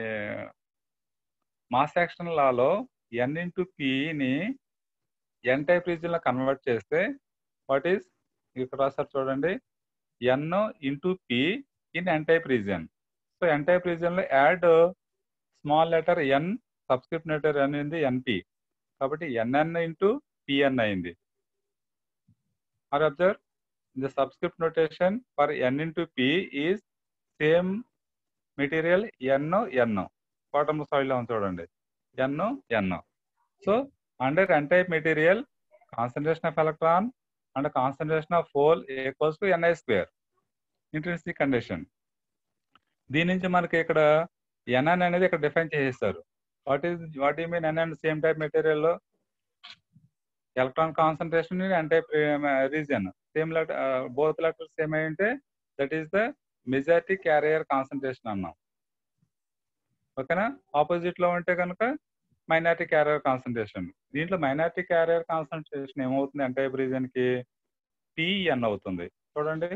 మాస్ యాక్షన్ లాలో ఎన్ ఇంటూ పిని ఎన్ టైప్ రీజియన్ లో కన్వర్ట్ చేస్తే వాట్ ఈస్ ఇక్కడ రాస్తారు చూడండి N into P in N type region so N type region లో add small letter N subscript letter N అయింది ఎన్పి కాబట్టి ఎన్ఎన్ ఇంటూ పిఎన్ అయింది or observe the subscript notation for N into P is same material N N bottom side లో చూడండి N N so under N type material concentration of electron and concentration of hole equals to NI square intrinsic condition దీని నుంచి మనకి ఇక్కడ NN అనేది ఇక్కడ define చేసేస్తారు what is what you mean NN same type material electron concentration N type region same letter both letters same అయి ఉంటే that is the majority carrier concentration అన్నాం ఓకేనా ఆపోజిట్ లో ఉంటే కనుక మైనారిటీ క్యారియర్ కాన్సన్ట్రేషన్ దీంట్లో మైనారిటీ క్యారియర్ కాన్సన్ట్రేషన్ ఏమవుతుంది N type region కి పిఎన్ అవుతుంది చూడండి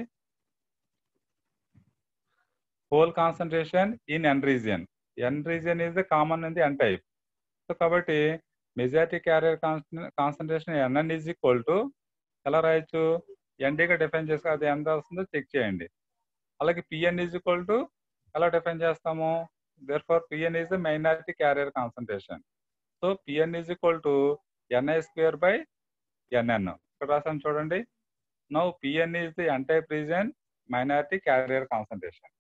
whole concentration in N region N region is the common in the N type so కాబట్టి majority carrier concentration NN is equal to ఎలా రాయొచ్చు ఎన్డీగా define చేసుకో అది ఎంత వస్తుందో చెక్ చేయండి అలాగే పిఎన్ ఈజ్ ఈక్వల్ టు ఎలా డిఫైన్ చేస్తాము therefore PN is the minority carrier concentration so PN is equal to NI square by NN ఇక్కడ రాసాను చూడండి now PN is the N type region minority carrier concentration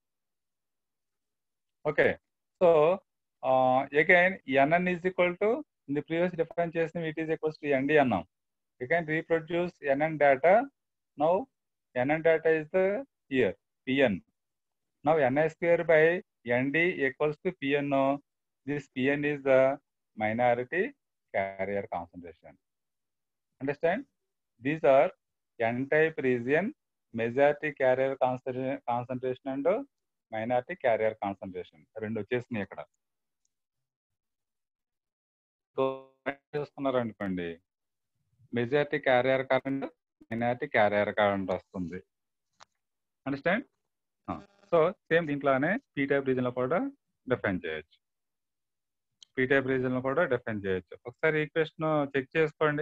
okay so again NN is equal to in the previous define చేసిన it is equals to ND అన్నాం you can reproduce NN data now NN data is the year PN now NI square by ND equals to PN this PN is the minority carrier concentration. Understand? These are N-type region, majority carrier concentration, concentration and minority carrier concentration. రెండు వచ్చేసినాయి ఇక్కడ so చూస్తున్నారు అనుకోండి majority carrier current minority carrier current వస్తుంది understand so same దీంట్లోనే P type region లో కూడా define చేయొచ్చు పీ టైప్ రీజన్ లో కూడా డిఫైన్ చేయొచ్చు ఒకసారి ఈక్వేషన్ చెక్ చేసుకోండి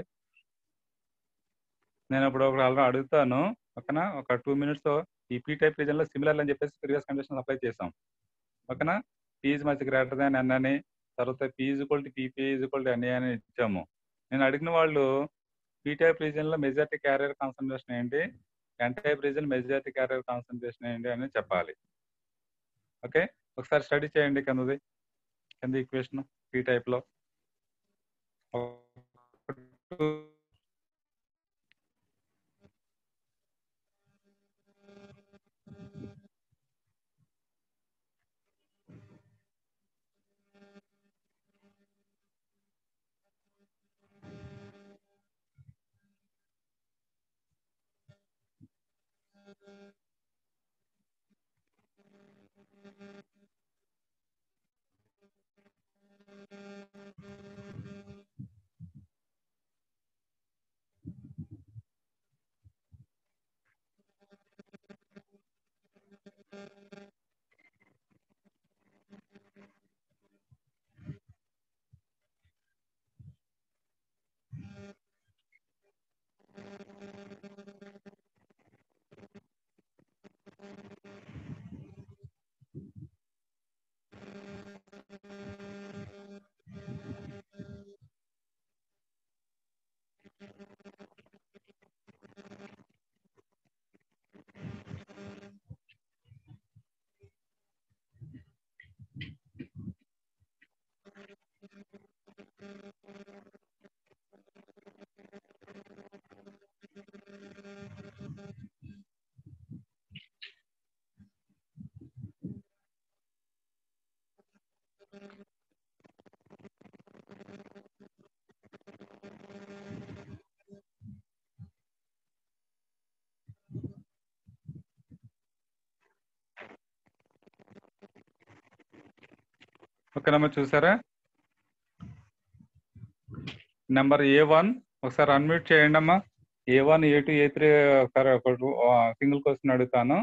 నేను ఇప్పుడు ఒక ఆల్రెడీ అడుగుతాను ఓకేనా ఒక టూ మినిట్స్ ఈ పీ టైప్ రీజన్ లో సిమిలర్ అని చెప్పేసి ప్రీవియస్ కండిషన్ అప్లై చేసాం ఓకేనా పీజ్ మచ్ గ్రేటర్ దాన్ ఎన్ అని తర్వాత పీజ్ equal to PP is equal to NA అని ఇచ్చాము నేను అడిగిన వాళ్ళు పీ టైప్ రీజన్ లో మెజారిటీ క్యారియర్ కాన్సన్ట్రేషన్ ఏంటి N type region majority carrier concentration ఏంటి అని చెప్పాలి ఓకే ఒకసారి స్టడీ చేయండి కిందది కింద ఈక్వేషన్ పీ టైప్ లో ఓకేనమ్మా చూసారా నెంబర్ ఏ వన్ ఒకసారి అన్మ్యూట్ చేయండి అమ్మా A one A two A three ఒకసారి ఒక సింగిల్ క్వశ్చన్ అడుగుతాను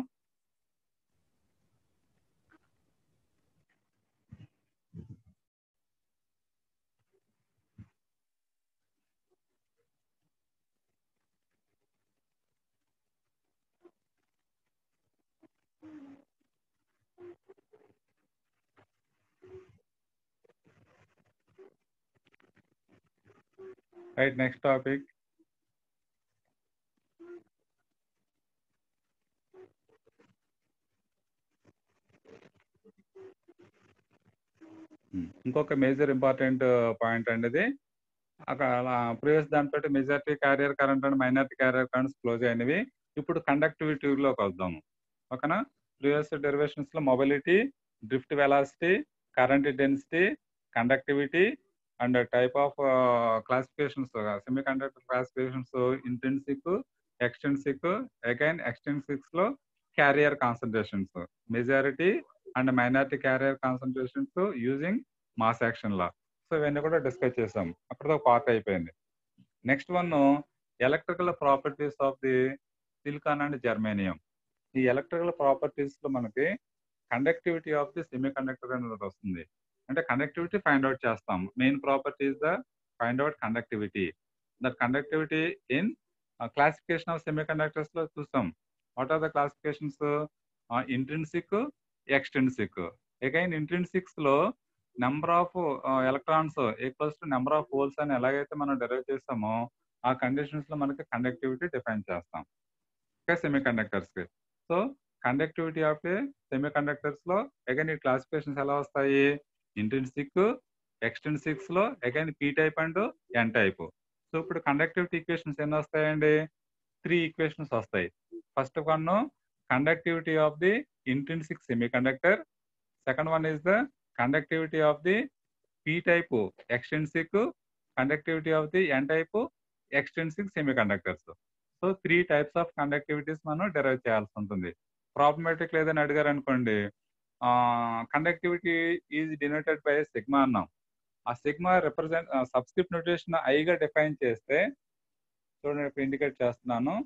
రైట్ నెక్స్ట్ టాపిక్ ఇంకొక మేజర్ ఇంపార్టెంట్ పాయింట్ అండి ఇది అక్కడ ప్రీవియస్ దాంతో majority carrier current and minority carrier currents close అయినవి ఇప్పుడు కండక్టివిటీలోకి వద్దాము ఓకేనా ప్రీవియస్ డెరివేషన్స్ లో mobility drift velocity current density conductivity and type of classifications semiconductor classifications intrinsic extrinsic again extrinsics లో carrier concentrations majority and minority carrier concentrations using mass action law so ఇవన్నీ కూడా discuss చేసాం అక్కడతో part అయిపోయింది next one electrical properties of the silicon and germanium ఈ electrical properties లో మనకి conductivity of the semiconductor అనేది వస్తుంది అంటే కండక్టివిటీ ఫైండ్ అవుట్ చేస్తాం main properties the find out conductivity that conductivity in classification of semi conductors లో చూస్తాం what are the classifications intrinsic extrinsic again intrinsics లో number of electrons equals to number of holes అని ఎలాగైతే మనం derive చేస్తామో ఆ conditions లో మనకి కండక్టివిటీ డిఫైన్ చేస్తాం ఓకే సెమీ కండక్టర్స్ కి so conductivity of semi conductors లో అగైన్ ఈ క్లాసిఫికేషన్స్ ఎలా వస్తాయి ఇంటెన్సిక్ ఎక్స్టెన్సిక్స్ లో again P type and N type so ఇప్పుడు కండక్టివిటీ ఈక్వేషన్స్ ఎన్ని వస్తాయండి త్రీ ఈక్వేషన్స్ వస్తాయి first one conductivity of the intrinsic semiconductor second one is the conductivity of the P type extrinsic conductivity of the N type extrinsic semiconductors so three types of conductivities మనం derive చేయాల్సి ఉంటుంది problematic లేదని అడిగారు అనుకోండి conductivity is denoted by sigma అన్నాం ఆ sigma represent subscript notation ఐగా define చేస్తే చూడండి ఇప్పుడు ఇండికేట్ చేస్తున్నాను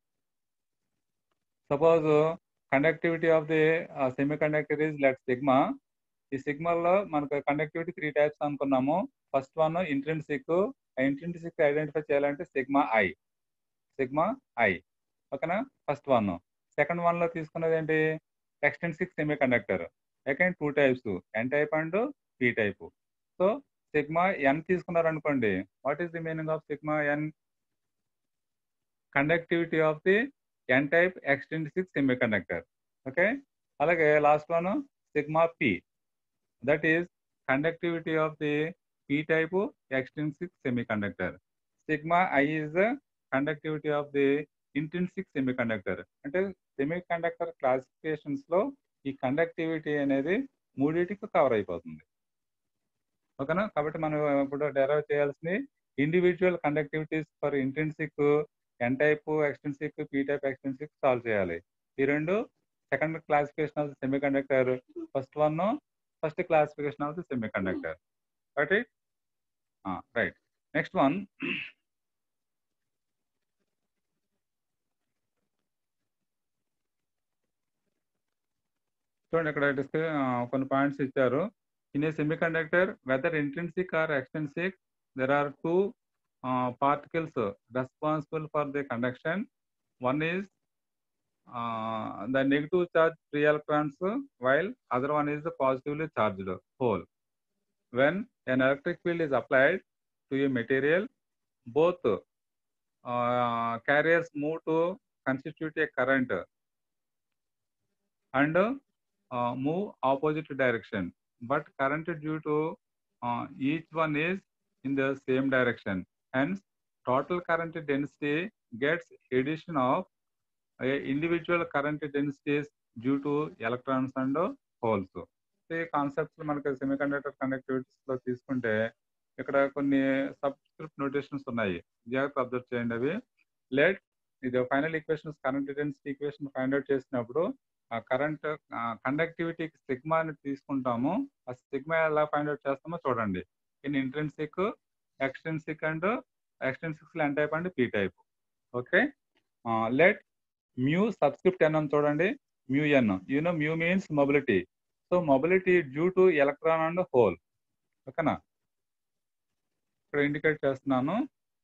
suppose conductivity of the semiconductor is let sigma ఈ సిగ్మల్లో మనకు కండక్టివిటీ త్రీ టైప్స్ అనుకున్నాము ఫస్ట్ వన్ ఇంట్రెన్సిక్ ఆ ఇంట్రెన్సిక్ ఐడెంటిఫై చేయాలంటే సిగ్మా ఐ సిగ్మా ఐ ఓకేనా ఫస్ట్ వన్ సెకండ్ వన్ లో తీసుకున్నది ఏంటి extrinsic semiconductor second two types N type and P type so sigma N తీసుకున్నారు అనుకోండి what is the meaning of sigma N conductivity of the N type extrinsic semiconductor okay అలాగే last one sigma P that is conductivity of the P type extrinsic semiconductor sigma I is conductivity of the intrinsic semiconductor అంటే semiconductor classifications లో ఈ conductivity అనేది మూడింటికి cover అయిపోతుంది ఓకేనా కాబట్టి మనం ఇప్పుడు డెరైవ్ చేయాల్సింది individual conductivities for intrinsic N type extrinsic P type extrinsic solve చేయాలి ఈ రెండు second classification of the semiconductor first one first classification of the semiconductor right right next one చూడండి ఇక్కడ డిస్క- ఆ, కొన్ని పాయింట్స్ ఇచ్చారు in a semiconductor whether intrinsic or extrinsic there are two particles responsible for the conduction one is the negative charge free electrons while other one is the positively charged hole when an electric field is applied to a material both uh, carriers move to constitute a current and uh, move opposite direction but current due to uh, each one is in the same direction hence total current density gets addition of a individual current densities due to electrons and holes ఈ concepts మనకి semiconductor conductivities లో తీసుకుంటే ఇక్కడ కొన్ని subscript notations ఉన్నాయి జాగ్రత్త observe చేయండి అవి లెట్ ఇది final equation current density equation find out చేసినప్పుడు ఆ కరెంట్ కండక్టివిటీకి సిగ్మా అని తీసుకుంటాము ఆ సిగ్మా ఎలా ఫైండ్ అవుట్ చేస్తామో చూడండి in intrinsic extrinsic and extrinsic N type and P type okay let mu subscript N అని చూడండి mu N you know mu means mobility so mobility due to electron and hole ఓకేనా ఇక్కడ indicate చేస్తున్నాను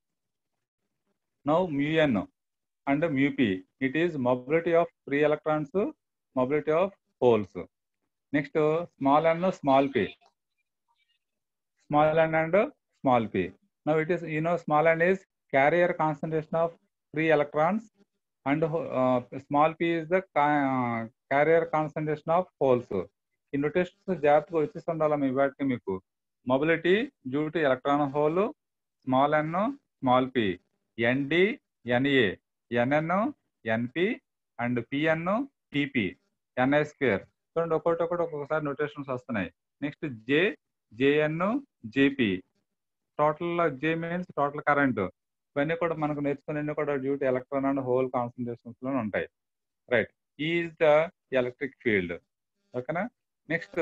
now mu N and mu P it is mobility of free electrons mobility of holes next small N small P small N and small P now it is you know small N is carrier concentration of free electrons and small P is the carrier concentration of holes ఈ notations జాగ్రత్తగా వచ్చేసి ఉండాలి మీ వాటికి మీకు mobility due to electron hole small N small P ND NA NN NP and PN TP NI square చూడండి ఒకటి ఒకటి ఒక్కొక్కసారి నోటేషన్స్ వస్తున్నాయి next J JN JP total J means total current ఇవన్నీ కూడా మనకు నేర్చుకునే కూడా due to electron and hole concentrations లో ఉంటాయి right is the electric field ఓకేనా నెక్స్ట్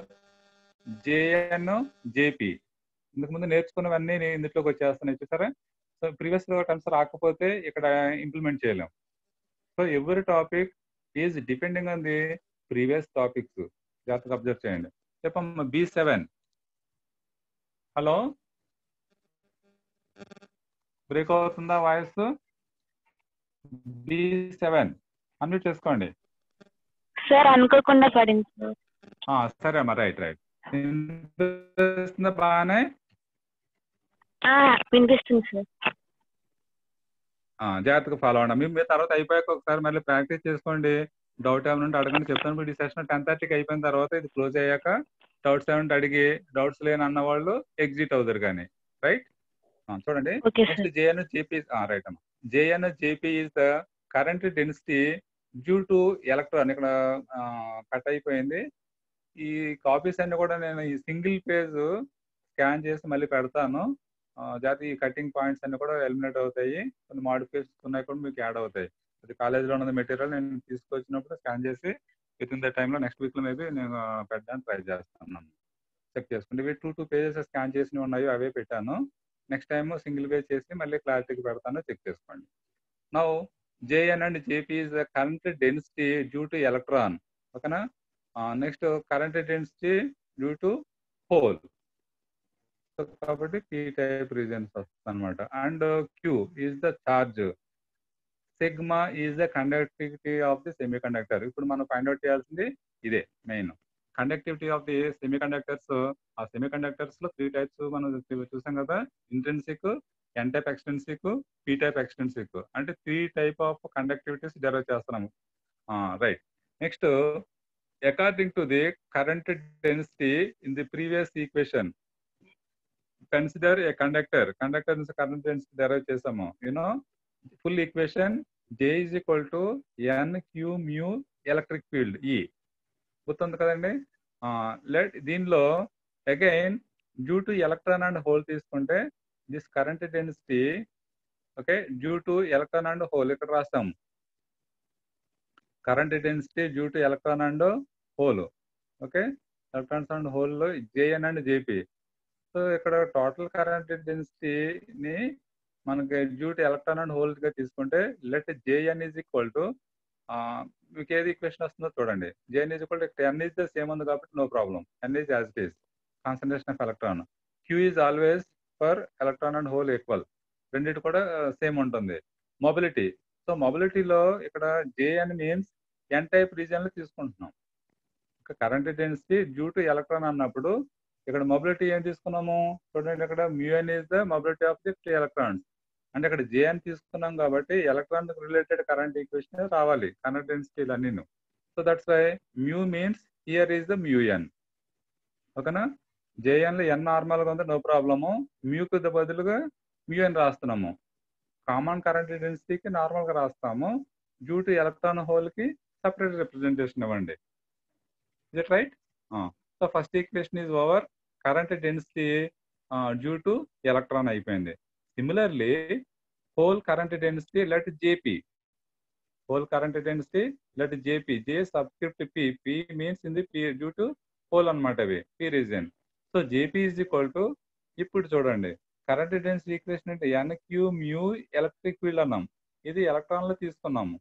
జేఎన్ జేపి ఇంతకు ముందు నేర్చుకున్నవన్నీ నేను ఇందులోకి వచ్చేస్తున్నాయి చూసారా సో ప్రీవియస్ టర్మ్స్ రాకపోతే ఇక్కడ ఇంప్లిమెంట్ చేయలేం సో ఎవరి topic is depending on the previous topics జాగ్రత్తగా అబ్జర్వ్ చేయండి చెప్పమ్మా బి సెవెన్ హలో బ్రేక్ అవుతుందా వాయిస్ బి సెవెన్ అన్మ్యూట్ చేసుకోండి సార్ అనుకోకుండా పడింది సార్ ఆ, సరే అమ్మా రైట్ రైట్ వినిపిస్తుందా బాగానే ఆ, వినిపిస్తుంది సార్ ఆ, జాగ్రత్తగా ఫాలో అవ్వండి మీరు మీరు తర్వాత అయిపోయాక ఒకసారి మళ్ళీ ప్రాక్టీస్ చేసుకోండి డౌట్ ఏమైనా ఉంటే అడగండి చెప్తాను ఇప్పుడు ఈ సెషన్ టెన్ థర్టీకి అయిపోయిన తర్వాత ఇది క్లోజ్ అయ్యాక డౌట్స్ ఏమంటే అడిగి డౌట్స్ లేని అన్న వాళ్ళు ఎగ్జిట్ అవుతారు కానీ రైట్ చూడండి okay next sir JN JP right అమ్మా JN JP is the current density due to electron ఇక్కడ కట్ అయిపోయింది ఈ కాపీస్ అన్ని కూడా నేను ఈ సింగిల్ పేజ్ స్కాన్ చేసి మళ్ళీ పెడతాను ఆ, జాతి ఈ కటింగ్ పాయింట్స్ అన్ని కూడా ఎలిమినేట్ అవుతాయి కొన్ని మాడిఫికేషన్స్ ఉన్నాయి కూడా మీకు యాడ్ అవుతాయి అది కాలేజీలో ఉన్న మెటీరియల్ నేను తీసుకొచ్చినప్పుడు స్కాన్ చేసి విత్ ఇన్ ద టైంలో నెక్స్ట్ వీక్లో మేబీ నేను పెట్టడానికి ట్రై చేస్తాను చెక్ చేసుకోండి ఇవి టూ టూ పేజెస్ స్కాన్ చేసినవి ఉన్నాయి అవే పెట్టాను నెక్స్ట్ టైం సింగిల్ పేజ్ చేసి మళ్ళీ క్లారిటీకి పెడతాను చెక్ చేసుకోండి now JN and JP is the current density due to electron ఓకేనా next current density due to hole so కాబట్టి పీ టైప్ రీజన్స్ వస్తుంది అనమాట and Q is the charge sigma is the conductivity of the semiconductor ఇప్పుడు మనం find out చేయాల్సింది ఇదే main conductivity of the semi conductors ఆ semi conductors లో three types మనం చూ- చూసాం కదా intrinsic N type extrinsic P type extrinsic అంటే three type of conductivities develop చేస్తున్నాము right next according to the current density in the previous equation consider a conductor conductor నుంచి current density derive చేసాము you know full equation J is equal to N Q mu electric field ఈ గుర్తుంది కదండి let దీనిలో again due to electron and hole తీసుకుంటే this current density okay due to electron and hole ఇక్కడ రాస్తాం current density due to electron and whole okay electrons and hole లో JN and JP so ఇక్కడ total current డెన్సిటీని మనకి due to electron and hole గా తీసుకుంటే let JN is equal to మీకు ఏది ఈక్వేషన్ వస్తుందో చూడండి JN is equal to N is the same ఉంది కాబట్టి no problem N is as it is concentration of electron Q is always for electron and hole equal రెండింటి కూడా same ఉంటుంది mobility so మొబిలిటీలో ఇక్కడ జేఎన్ మీన్స్ ఎన్ type region లో తీసుకుంటున్నాం current density due to electron అన్నప్పుడు ఇక్కడ మొబిలిటీ ఏం తీసుకున్నాము చూడండి ఇక్కడ mu N is the mobility of the electrons అంటే ఇక్కడ జేఎన్ తీసుకున్నాం కాబట్టి ఎలక్ట్రాన్ రిలేటెడ్ కరెంట్ ఈక్వేషన్ రావాలి కరెంట్ డెన్సిటీలు అన్ని so that's why mu means here is the mu N ఓకేనా జేఎన్ లో ఎన్ నార్మల్ గా ఉంది నో ప్రాబ్లము మ్యూకు బదులుగా మ్యూఎన్ రాస్తున్నాము కామన్ కరెంట్ డెన్సిటీకి నార్మల్ గా రాస్తాము డ్యూ టు ఎలక్ట్రాన్ హోల్ కి సపరేట్ రిప్రజెంటేషన్ ఇవ్వండి is it right so first equation is over current density due to electron అయిపోయింది similarly hole current density let JP hole current density let JP J subscript P P means in the P due to hole అనమాట అవి P region so JP is equal to ఇప్పుడు చూడండి current density equation అంటే N Q mu electric field అన్నాం ఇది electron లో తీసుకున్నాము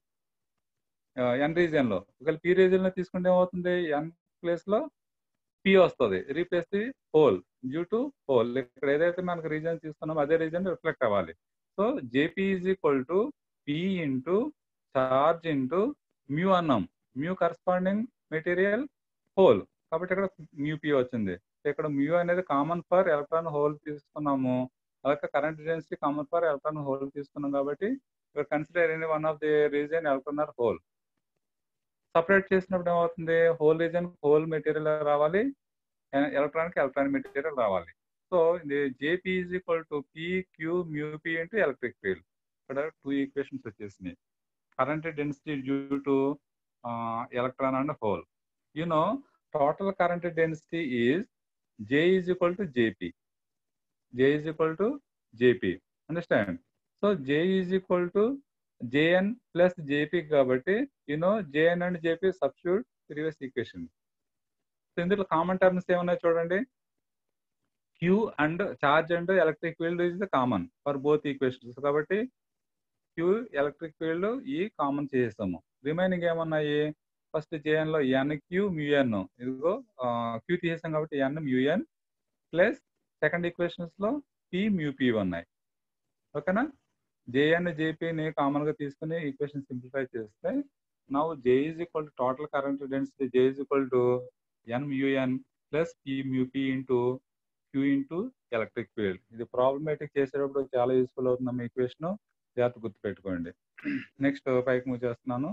ఎన్ region లో ఒకవేళ పి రీజియన్ లో తీసుకుంటే ఏమవుతుంది ఎన్ ప్లేస్ లో పి వస్తుంది replace the hole due to hole ఇక్కడ ఏదైతే మనకు రీజన్ తీసుకున్నామో అదే రీజన్ రిఫ్లెక్ట్ అవ్వాలి so JP is equal to P into charge into mu అన్నాం మ్యూ కరస్పాండింగ్ మెటీరియల్ హోల్ కాబట్టి ఇక్కడ మ్యూ పి వచ్చింది ఇక్కడ మ్యూ అనేది కామన్ ఫర్ ఎలక్ట్రాన్ హోల్ తీసుకున్నాము అలాగే current density common for electron hole తీసుకున్నాం కాబట్టి ఇక్కడ consider any one of the region electron or hole separate చేసినప్పుడు ఏమవుతుంది హోల్ రీజన్ హోల్ మెటీరియల్ రావాలి ఎలక్ట్రానిక్ ఎలక్ట్రానిక్ మెటీరియల్ రావాలి సో ఇది JP is equal to P Q mu P into electric field ఇక్కడ two equations వచ్చేసినాయి current density due to electron and hole you know total current density is J is equal to JP J is equal to JP understand so J is equal to JN plus JP కాబట్టి you know JN and JP substitute previous equation so ఇందులో common terms ఏమున్నాయి చూడండి Q and charge and electric field is the common for both equations కాబట్టి Q electric field ఈ common చేసేసాము remaining ఏమున్నాయి first JN లో N Q mu N ఇదిగో Q తీసేసాం కాబట్టి N mu N plus second equations లో పి మ్యూపీ ఉన్నాయి ఓకేనా జేఎన్ జేపీని కామన్ గా తీసుకుని ఈక్వేషన్ సింప్లిఫై చేస్తే now J is equal to total current density J is equal to N mu N plus P mu P into Q into electric field ఇది problematic చేసేటప్పుడు చాలా యూస్ఫుల్ అవుతుందమ్మా ఈక్వేషన్ జాగ్రత్త గుర్తుపెట్టుకోండి నెక్స్ట్ పైకి మూవ్ చేస్తున్నాను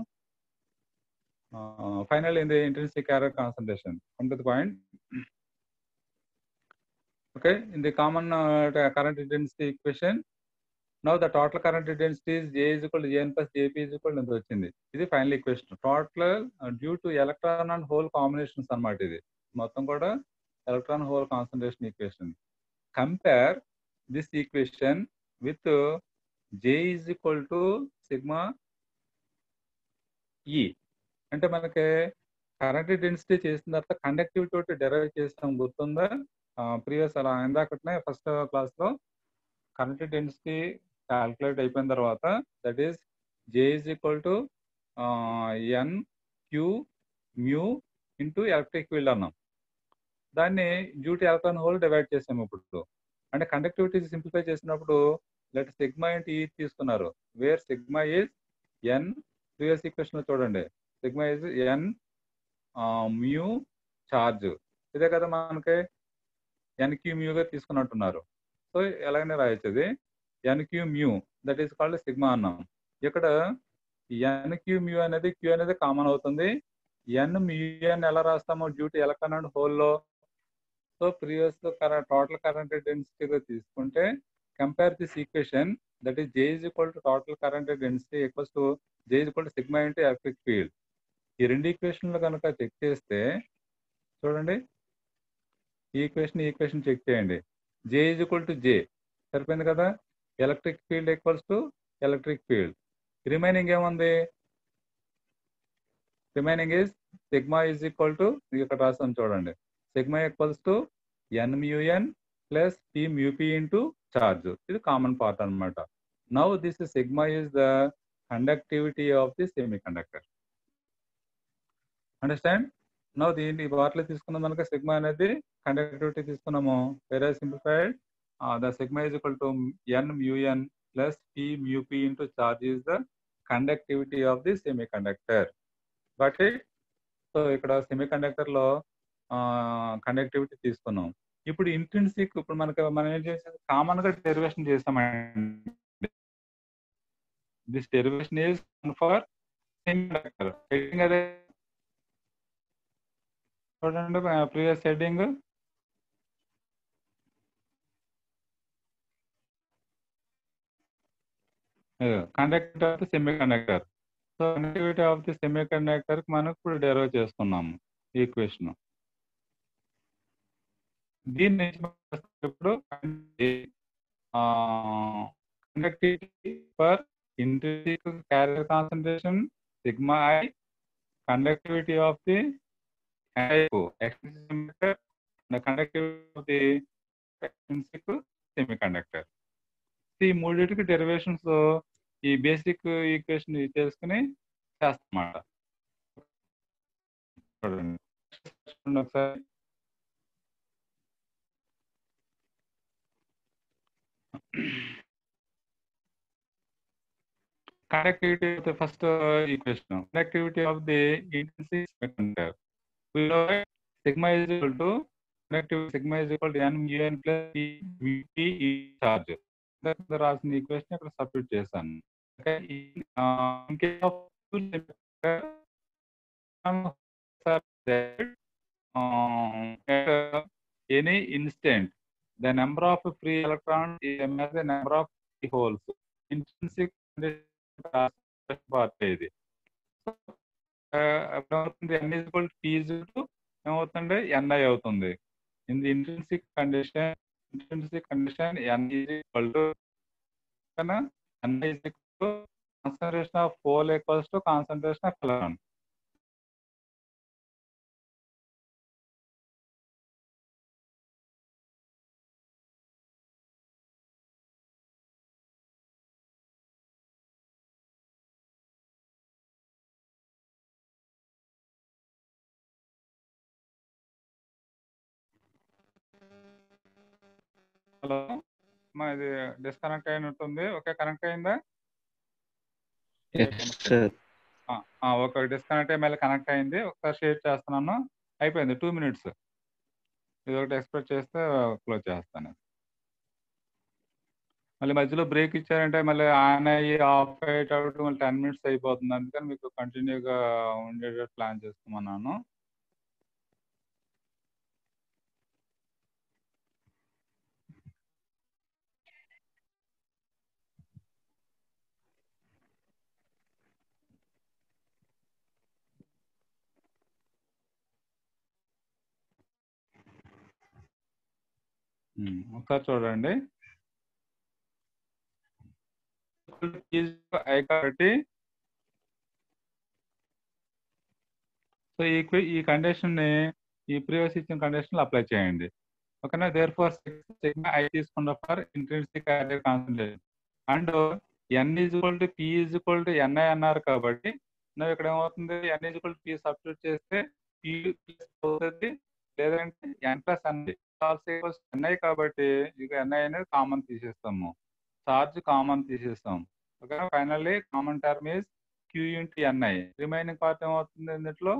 final in the intensity carrier concentration come to the point okay in the common uh, current intensity equation now the total current intensity is j is equal to jn plus jp is equal to ఎంత వచ్చింది ఇది final equation total due to electron and hole combinations అన్నమాట ఇది మొత్తం కూడా electron hole concentration equation compare this equation with J is equal to sigma E అంటే మనకి current density చేసిన తర్వాత కండక్టివిటీ తోటి డెరైవ్ చేసాం గుర్తుందా ప్రీవియస్ అలా ఇందాకనే ఫస్ట్ క్లాస్ లో కరెంట్ డెన్సిటీ క్యాల్కులేట్ అయిపోయిన తర్వాత that is J is equal to N Q mu into electric field అన్నాం దాన్ని డ్యూటీ ఎలక్ట్రాన్ హోల్ డివైడ్ చేసాము ఇప్పుడు అంటే కండక్టివిటీ సింప్లిఫై చేసినప్పుడు లెట్ సిగ్మా ఇంటూ ఈ తీసుకున్నారు where sigma is N previous equation లో చూడండి sigma is N mu charge ఇదే కదా మనకి ఎన్క్యూ మ్యూగా తీసుకున్నట్టున్నారు సో ఎలాగనే రాయొచ్చు అది N Q mu that is called sigma అన్నాం ఇక్కడ ఎన్క్యూ మ్యూ అనేది క్యూ అనేది కామన్ అవుతుంది ఎన్ మ్యూఎన్ ఎలా రాస్తామో డ్యూటీ ఎలక్ట్రాన్ అండ్ హోల్లో సో ప్రీవియస్ టోటల్ కరెంట్ డెన్సిటీగా తీసుకుంటే compare this equation that is J is equal to total current density equals to J is equal to sigma into electric field ఈ రెండు ఈక్వేషన్లు కనుక check చేస్తే చూడండి ఈ ఈక్వేషన్ ఈక్వేషన్ చెక్ చేయండి J is equal to J సరిపోయింది కదా electric field equals to electric field remaining ఏముంది remaining is sigma is equal to ఇక్కడ రాస్తాం చూడండి sigma equals to N mu N plus P mu P into charge ఇది కామన్ పార్ట్ అనమాట now this sigma is the conductivity of the semiconductor understand now దీన్ని వాటిలో తీసుకున్న మనకి సిగ్మా అనేది కండక్టివిటీ తీసుకున్నాము వేరే simplified the sigma is equal to N mu N plus P mu P into charge is the conductivity of the semiconductor but so ఇక్కడ semiconductor లో conductivity తీసుకున్నాం ఇప్పుడు ఇంట్రెన్సిక్ ఇప్పుడు మనకి మనం ఏం చేసాం కామన్ గా డెరివేషన్ చేస్తామండి this derivation is for semiconductor heading అదే చూడండి previous heading conductor of the semiconductor so conductivity of the semiconductor మనం ఇప్పుడు డెరైవ్ చేస్తున్నాము ఈక్వేషన్ దీన్ని ఇప్పుడు conductivity for intrinsic carrier concentration sigma I conductivity of the extrinsic the conductivity of the extrinsic semiconductor ఈ మూడింటికి derivations ఈ basic equation చేసుకుని చేస్తామాట చూడండి ఒకసారి conductivity of the first uh, equation conductivity of the intrinsic semiconductor below sigma is equal to conductivity sigma is equal to n mu n plus p p e charge that రాసిన equation ఇక్కడ substitute చేశాను okay in case of any instant the number of free electron as the number of free holes intrinsic part ఇది ఏమవుతుంది N equal to ఏమవుతుంది N I అవుతుంది in the intrinsic condition intrinsic condition N is equal to N is equal concentration of hole equals to concentration of electron hello మా ఇది disconnect అయినట్టుంది okay connect అయిందా okay disconnect అయ్యి మళ్ళీ connect అయింది ఒకసారి షేర్ చేస్తున్నాను అయిపోయింది టూ మినిట్స్ ఇది ఒకటి ఎక్స్పెక్ట్ చేస్తే క్లోజ్ చేస్తాను మళ్ళీ మధ్యలో బ్రేక్ ఇచ్చారంటే మళ్ళీ ఆన్ అయ్యి ఆఫ్ అయ్యేటప్పుడు మళ్ళీ టెన్ మినిట్స్ అయిపోతుంది అందుకని మీకు కంటిన్యూగా ఉండేటట్టు ప్లాన్ చేసుకోమన్నాను ఉమ్, ఒకసారి చూడండి ఐ కాబట్టి సో ఈ క్వి- ఈ కండిషన్ ని ఈ ప్రీవియస్ ఇచ్చిన కండిషన్ అప్లై చేయండి ఓకేనా దేర్ ఫర్ ఐ తీసుకున్న for intrinsic carrier concentration and N is equal to P is equal to N I అన్నారు కాబట్టి నువ్వు ఇక్కడ ఏమవుతుంది N is equal to P substitute చేస్తే పి అవుతుంది లేదంటే ఎన్ ప్లస్ ఎన్ఐ ఎన్ఐ కాబట్టి ఇక ఎన్ఐ అనేది కామన్ తీసేస్తాము చార్జ్ కామన్ తీసేస్తాం okay finally common term is Q into N I remaining part ఏమవుతుంది ఇందులో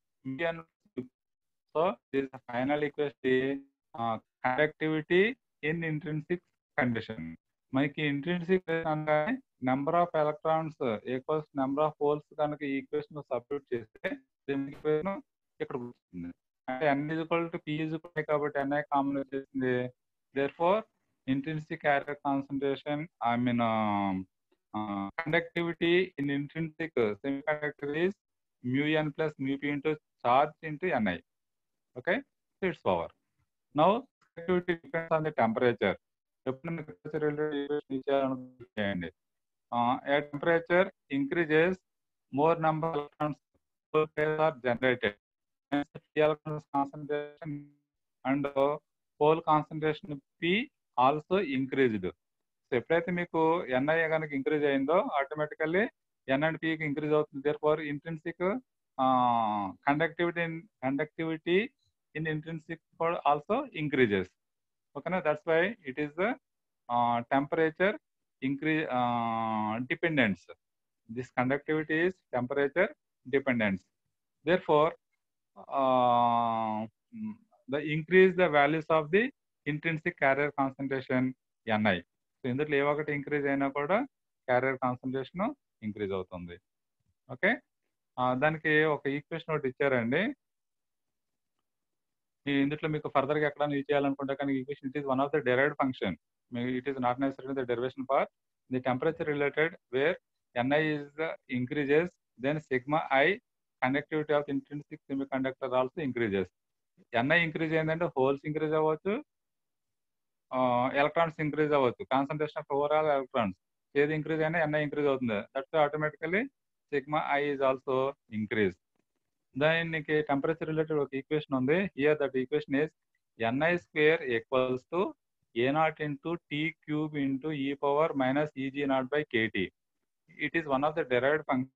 so this final equation conductivity in intrinsic condition మనకి ఇంట్రెన్సిక్ అనగానే number of electrons equals number of holes కనుక ఈ ఈక్వేషన్ సబ్స్టిట్యూట్ చేస్తే equation ఇక్కడ వస్తుంది అంటే N equal to P equal కాబట్టి ఎన్ఐ కామన్ వచ్చేసింది therefore intrinsic carrier concentration, I mean, um, uh, conductivity in intrinsic semiconductor is mu n plus mu p into charge into ni. Okay, so it's over. Now, conductivity depends on the temperature. ఎప్పుడు temperature related ఇచ్చారనుకోండి a temperature increases more number electrons are generated concentration and hole concentration P also increased so ఎప్పుడైతే మీకు N I కనుక increase అయిందో automatically N and పికి increase అవుతుంది therefore intrinsic conductivity in conductivity in intrinsic also increases ఓకేనా that's why it is the temperature increase dependence this conductivity is temperature dependence therefore the increase the values of the intrinsic carrier concentration ni so ఇందులో ఏ ఒకటి increase అయినా కూడా carrier concentration increase అవుతుంది okay దానికి ఒక equation ఒకటి ఇచ్చారండి ఈ ఇందులో మీకు ఫర్దర్ గా ఎక్కడ యూజ్ చేయాలనుకుంటే కానీ equation it is one of the derived function it is not necessary the derivation for the temperature related where N I is increases then sigma I conductivity of intrinsic semiconductor also increases N I increase అయిందంటే holes increase అవ్వచ్చు electrons increase అవ్వచ్చు concentration of overall electrons ఏది increase అయినా N I increase అవుతుంది that's automatically sigma I is also increase దానికి temperature related ఒక ఈక్వేషన్ ఉంది here that equation is N I square equals to A nought into T cube into E power minus E G nought by K T it is one of the derived function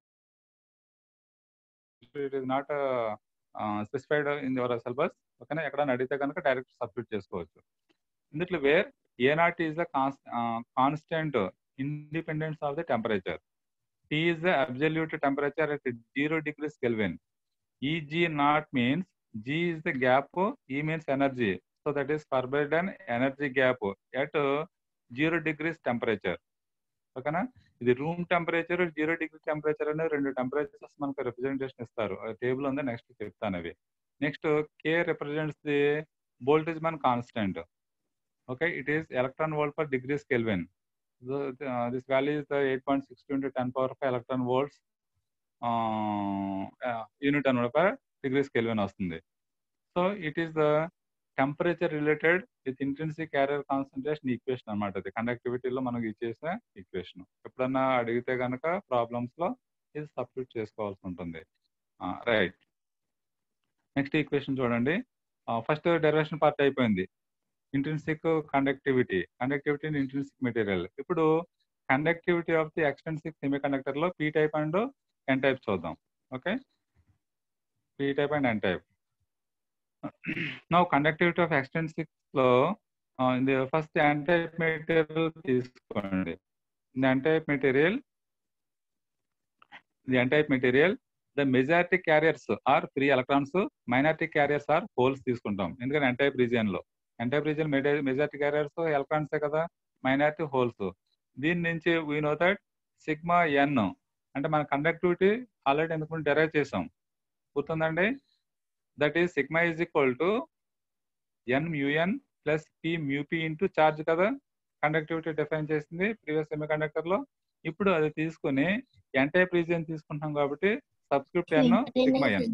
it is not specified in your syllabus ఓకేనా ఎక్కడ అడిగితే కనుక direct substitute చేసుకోవచ్చు ఇందులో where A nought is the constant independence of the temperature T is the absolute temperature at zero degrees kelvin E G nought means G is the gap E means energy so that is forbidden energy gap at zero degrees temperature ఓకేనా ఇది room temperature zero degree temperature అనేది రెండు temperatures మనకు representation ఇస్తారు table ఉంది next చెప్తాను అవి next K represents the Boltzmann constant okay it is electron volt per degrees kelvin so uh, this value is the 8.62 into 10 power of electron volts uh, uh, unit అనమాట per degrees kelvin వస్తుంది so it is the temperature related with intensive carrier concentration equation అనమాట అది కండక్టివిటీలో మనకి ఇచ్చేసిన equation ఎప్పుడన్నా అడిగితే కనుక problems లో ఇది సబ్స్టిట్యూట్ చేసుకోవాల్సి ఉంటుంది రైట్ నెక్స్ట్ ఈక్వేషన్ చూడండి ఫస్ట్ డెరివేషన్ పార్ట్ అయిపోయింది intrinsic conductivity conductivity in intrinsic material ఇప్పుడు conductivity of the extrinsic semiconductor లో P type and N type చూద్దాం okay P type and N type now conductivity of extrinsic లో ఇది first N type material తీసుకోండి the N type material the N type material the majority carriers are free electrons minority carriers are holes తీసుకుంటాం ఎందుకంటే n-type region లో N type region majority carriers ఎలక్ట్రాన్సే కదా minority holes దీని నుంచి we know that sigma N అంటే మన conductivity already ఎందుకు డెరైవ్ చేసాం గుర్తుందండి that is sigma is equal to N mu N plus P mu P into charge కదా కండక్టివిటీ డిఫైన్ చేసింది ప్రీవియస్ సెమీ కండక్టర్ లో ఇప్పుడు అది తీసుకుని ఎన్ టైప్ రీజియన్ తీసుకుంటాం కాబట్టి subscript N sigma N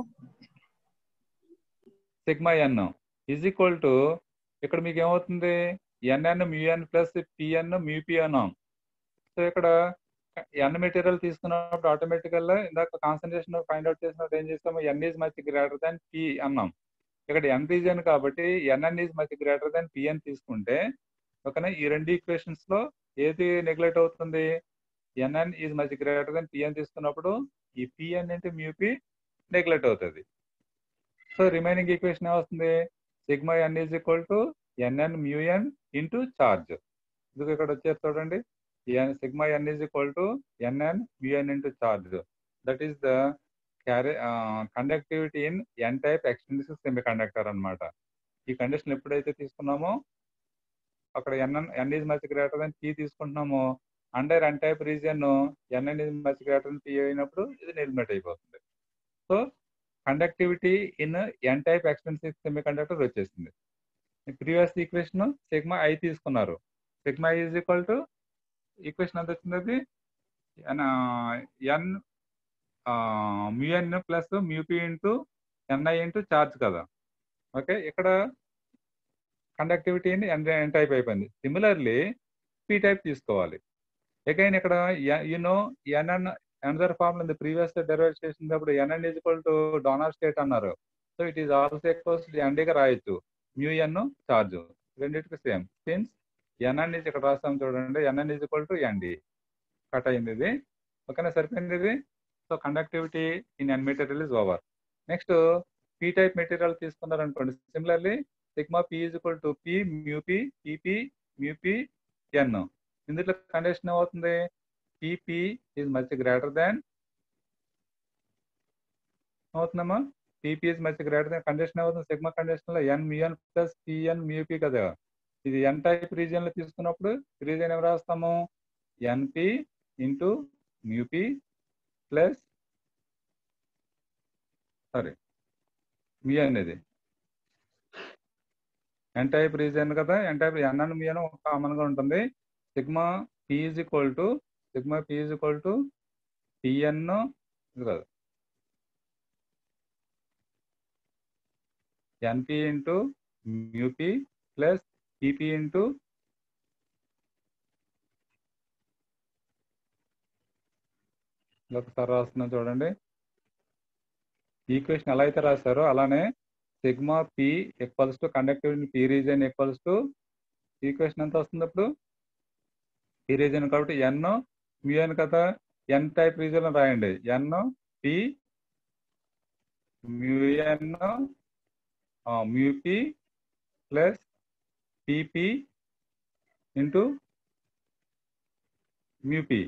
sigma N is equal to ఇక్కడ మీకు ఏమవుతుంది ఎన్ఎన్ మ్యూఎన్ ప్లస్ పిఎన్ మ్యూపి అన్నాం సో ఇక్కడ ఎన్ మెటీరియల్ తీసుకున్నప్పుడు ఆటోమేటికల్ గా ఇందాక కాన్సన్ట్రేషన్ ఫైండ్ అవుట్ చేసినప్పుడు ఏం చేస్తాము N is much greater than P అన్నాం ఇక్కడ ఎన్ రీజియన్ కాబట్టి N N is much greater than P N తీసుకుంటే ఓకేనా ఈ రెండు ఈక్వేషన్స్ లో ఏది నెగ్లెక్ట్ అవుతుంది N N is much greater than P N తీసుకున్నప్పుడు ఈ పిఎన్ ఇంటూ మ్యూపి నెగ్లెక్ట్ అవుతుంది సో రిమైనింగ్ ఈక్వేషన్ ఏమవుతుంది sigma N is equal to N N mu N into charge ఇది ఇక్కడ వచ్చేది చూడండి sigma N is equal to N N mu N into charge that is the carry conductivity in N type extensive semiconductor అనమాట ఈ condition ఎప్పుడైతే తీసుకున్నామో అక్కడ N N N is much greater than P తీసుకుంటున్నామో under N type region N N is much greater than P అయినప్పుడు ఇది నిల్మెట్ అయిపోతుంది so conductivity in N type extensive semiconductor వచ్చేసింది ప్రీవియస్ ఈక్వేషన్ సిగ్మా ఐ తీసుకున్నారు sigma is equal to equation ఎంత వచ్చింది అది N mu N plus mu P into N I into charge కదా ఓకే ఇక్కడ కండక్టివిటీ ఎన్ ఎన్ టైప్ అయిపోయింది సిమిలర్లీ పీ టైప్ తీసుకోవాలి again ఇక్కడ you know N N another form in the previous derive చేసినప్పుడు N N is equal to donor state అన్నారు so it is also equals ఎన్డీగా రాయొచ్చు mu N charge రెండింటికి same since N N is ఇక్కడ రాస్తాం చూడండి N N is equal to N D cut అయింది ఇది ఓకేనా సరిపోయింది ఇది so conductivity in N material is over next P type material తీసుకున్నారు అనుకోండి similarly sigma P is equal to P mu P P P mu P N ఇందులో కండిషన్ ఏమవుతుంది P P is much greater than అవుతుందమ్మా P P is much greater than condition అవుతుంది sigma condition లో N mu N plus PN మ్యూపి కదా ఇది N type region లో తీసుకున్నప్పుడు region ఏం రాస్తాము N P into mu P plus sorry mu N ఇది ఎన్ టైప్ రీజియన్ కదా N type N N mu N common గా ఉంటుంది sigma P is equal to sigma P is equal to T N ఇది కాదు N P into mu P plus P P into ఒకసారి రాస్తున్నా చూడండి equation ఎలా అయితే రాశారో అలానే sigma P equals to conductivity P region equals to equation ఎంత వస్తుంది అప్పుడు పి రీజియన్ కాబట్టి ఎన్ మ్యూఎన్ కదా ఎన్ టైప్ రీజియన్ రాయండి N P mu N mu P plus P P into mu P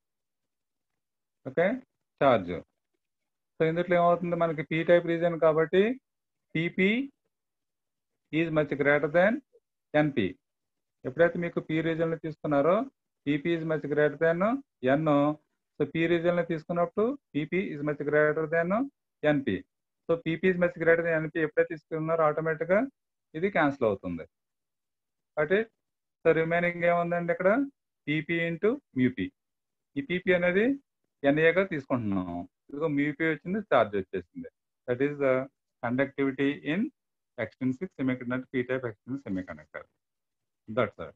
okay charge so ఇందులో ఏమవుతుంది మనకి పీ టైప్ రీజన్ కాబట్టి P P is much greater than N P ఎప్పుడైతే మీకు పీ రీజన్లో తీసుకున్నారో P P is much greater than N so P రీజన్లో తీసుకున్నప్పుడు P P is much greater than N P so P P is much greater than N P ఎప్పుడైతే తీసుకున్నారో ఆటోమేటిక్గా ఇది క్యాన్సిల్ అవుతుంది కాబట్టి సో రిమైనింగ్ ఏముందండి ఇక్కడ పీపీ ఇంటూ మ్యూపీ ఈ పీపీ అనేది ఎన్ఏగా తీసుకుంటున్నాం ఇదిగో మ్యూపీ వచ్చింది ఛార్జ్ వచ్చేసింది that is the conductivity in extensive semiconductor P type extensive semiconductor that sir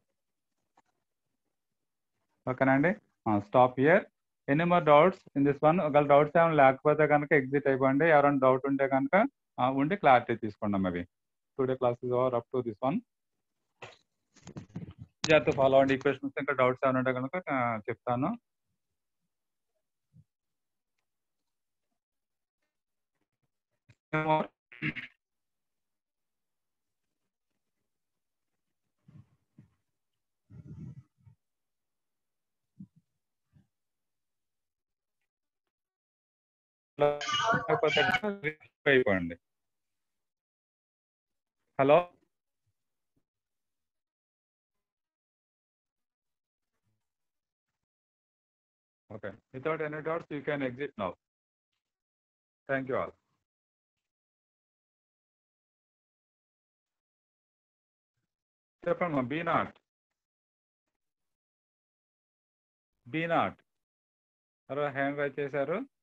ఓకేనండి stop here any more doubts in this one ఒకవేళ డౌట్స్ ఏమైనా లేకపోతే కనుక ఎగ్జిట్ అయిపోండి ఎవరైనా డౌట్ ఉంటే కనుక ఉండి క్లారిటీ తీసుకోండి అవి today class is over up to this one జాగ్రత్త ఫాలో అవ్వండి ఈ క్వశ్చన్స్ ఇంకా డౌట్స్ ఏమైనా ఉంటే కనుక చెప్తాను more లేకపోతే అయిపోండి hello okay without any doubts you can exit now thank you all చెప్పండి బీ నాట్ బీ నాట్ ఎవరో హ్యాండ్ రైజ్ చేశారు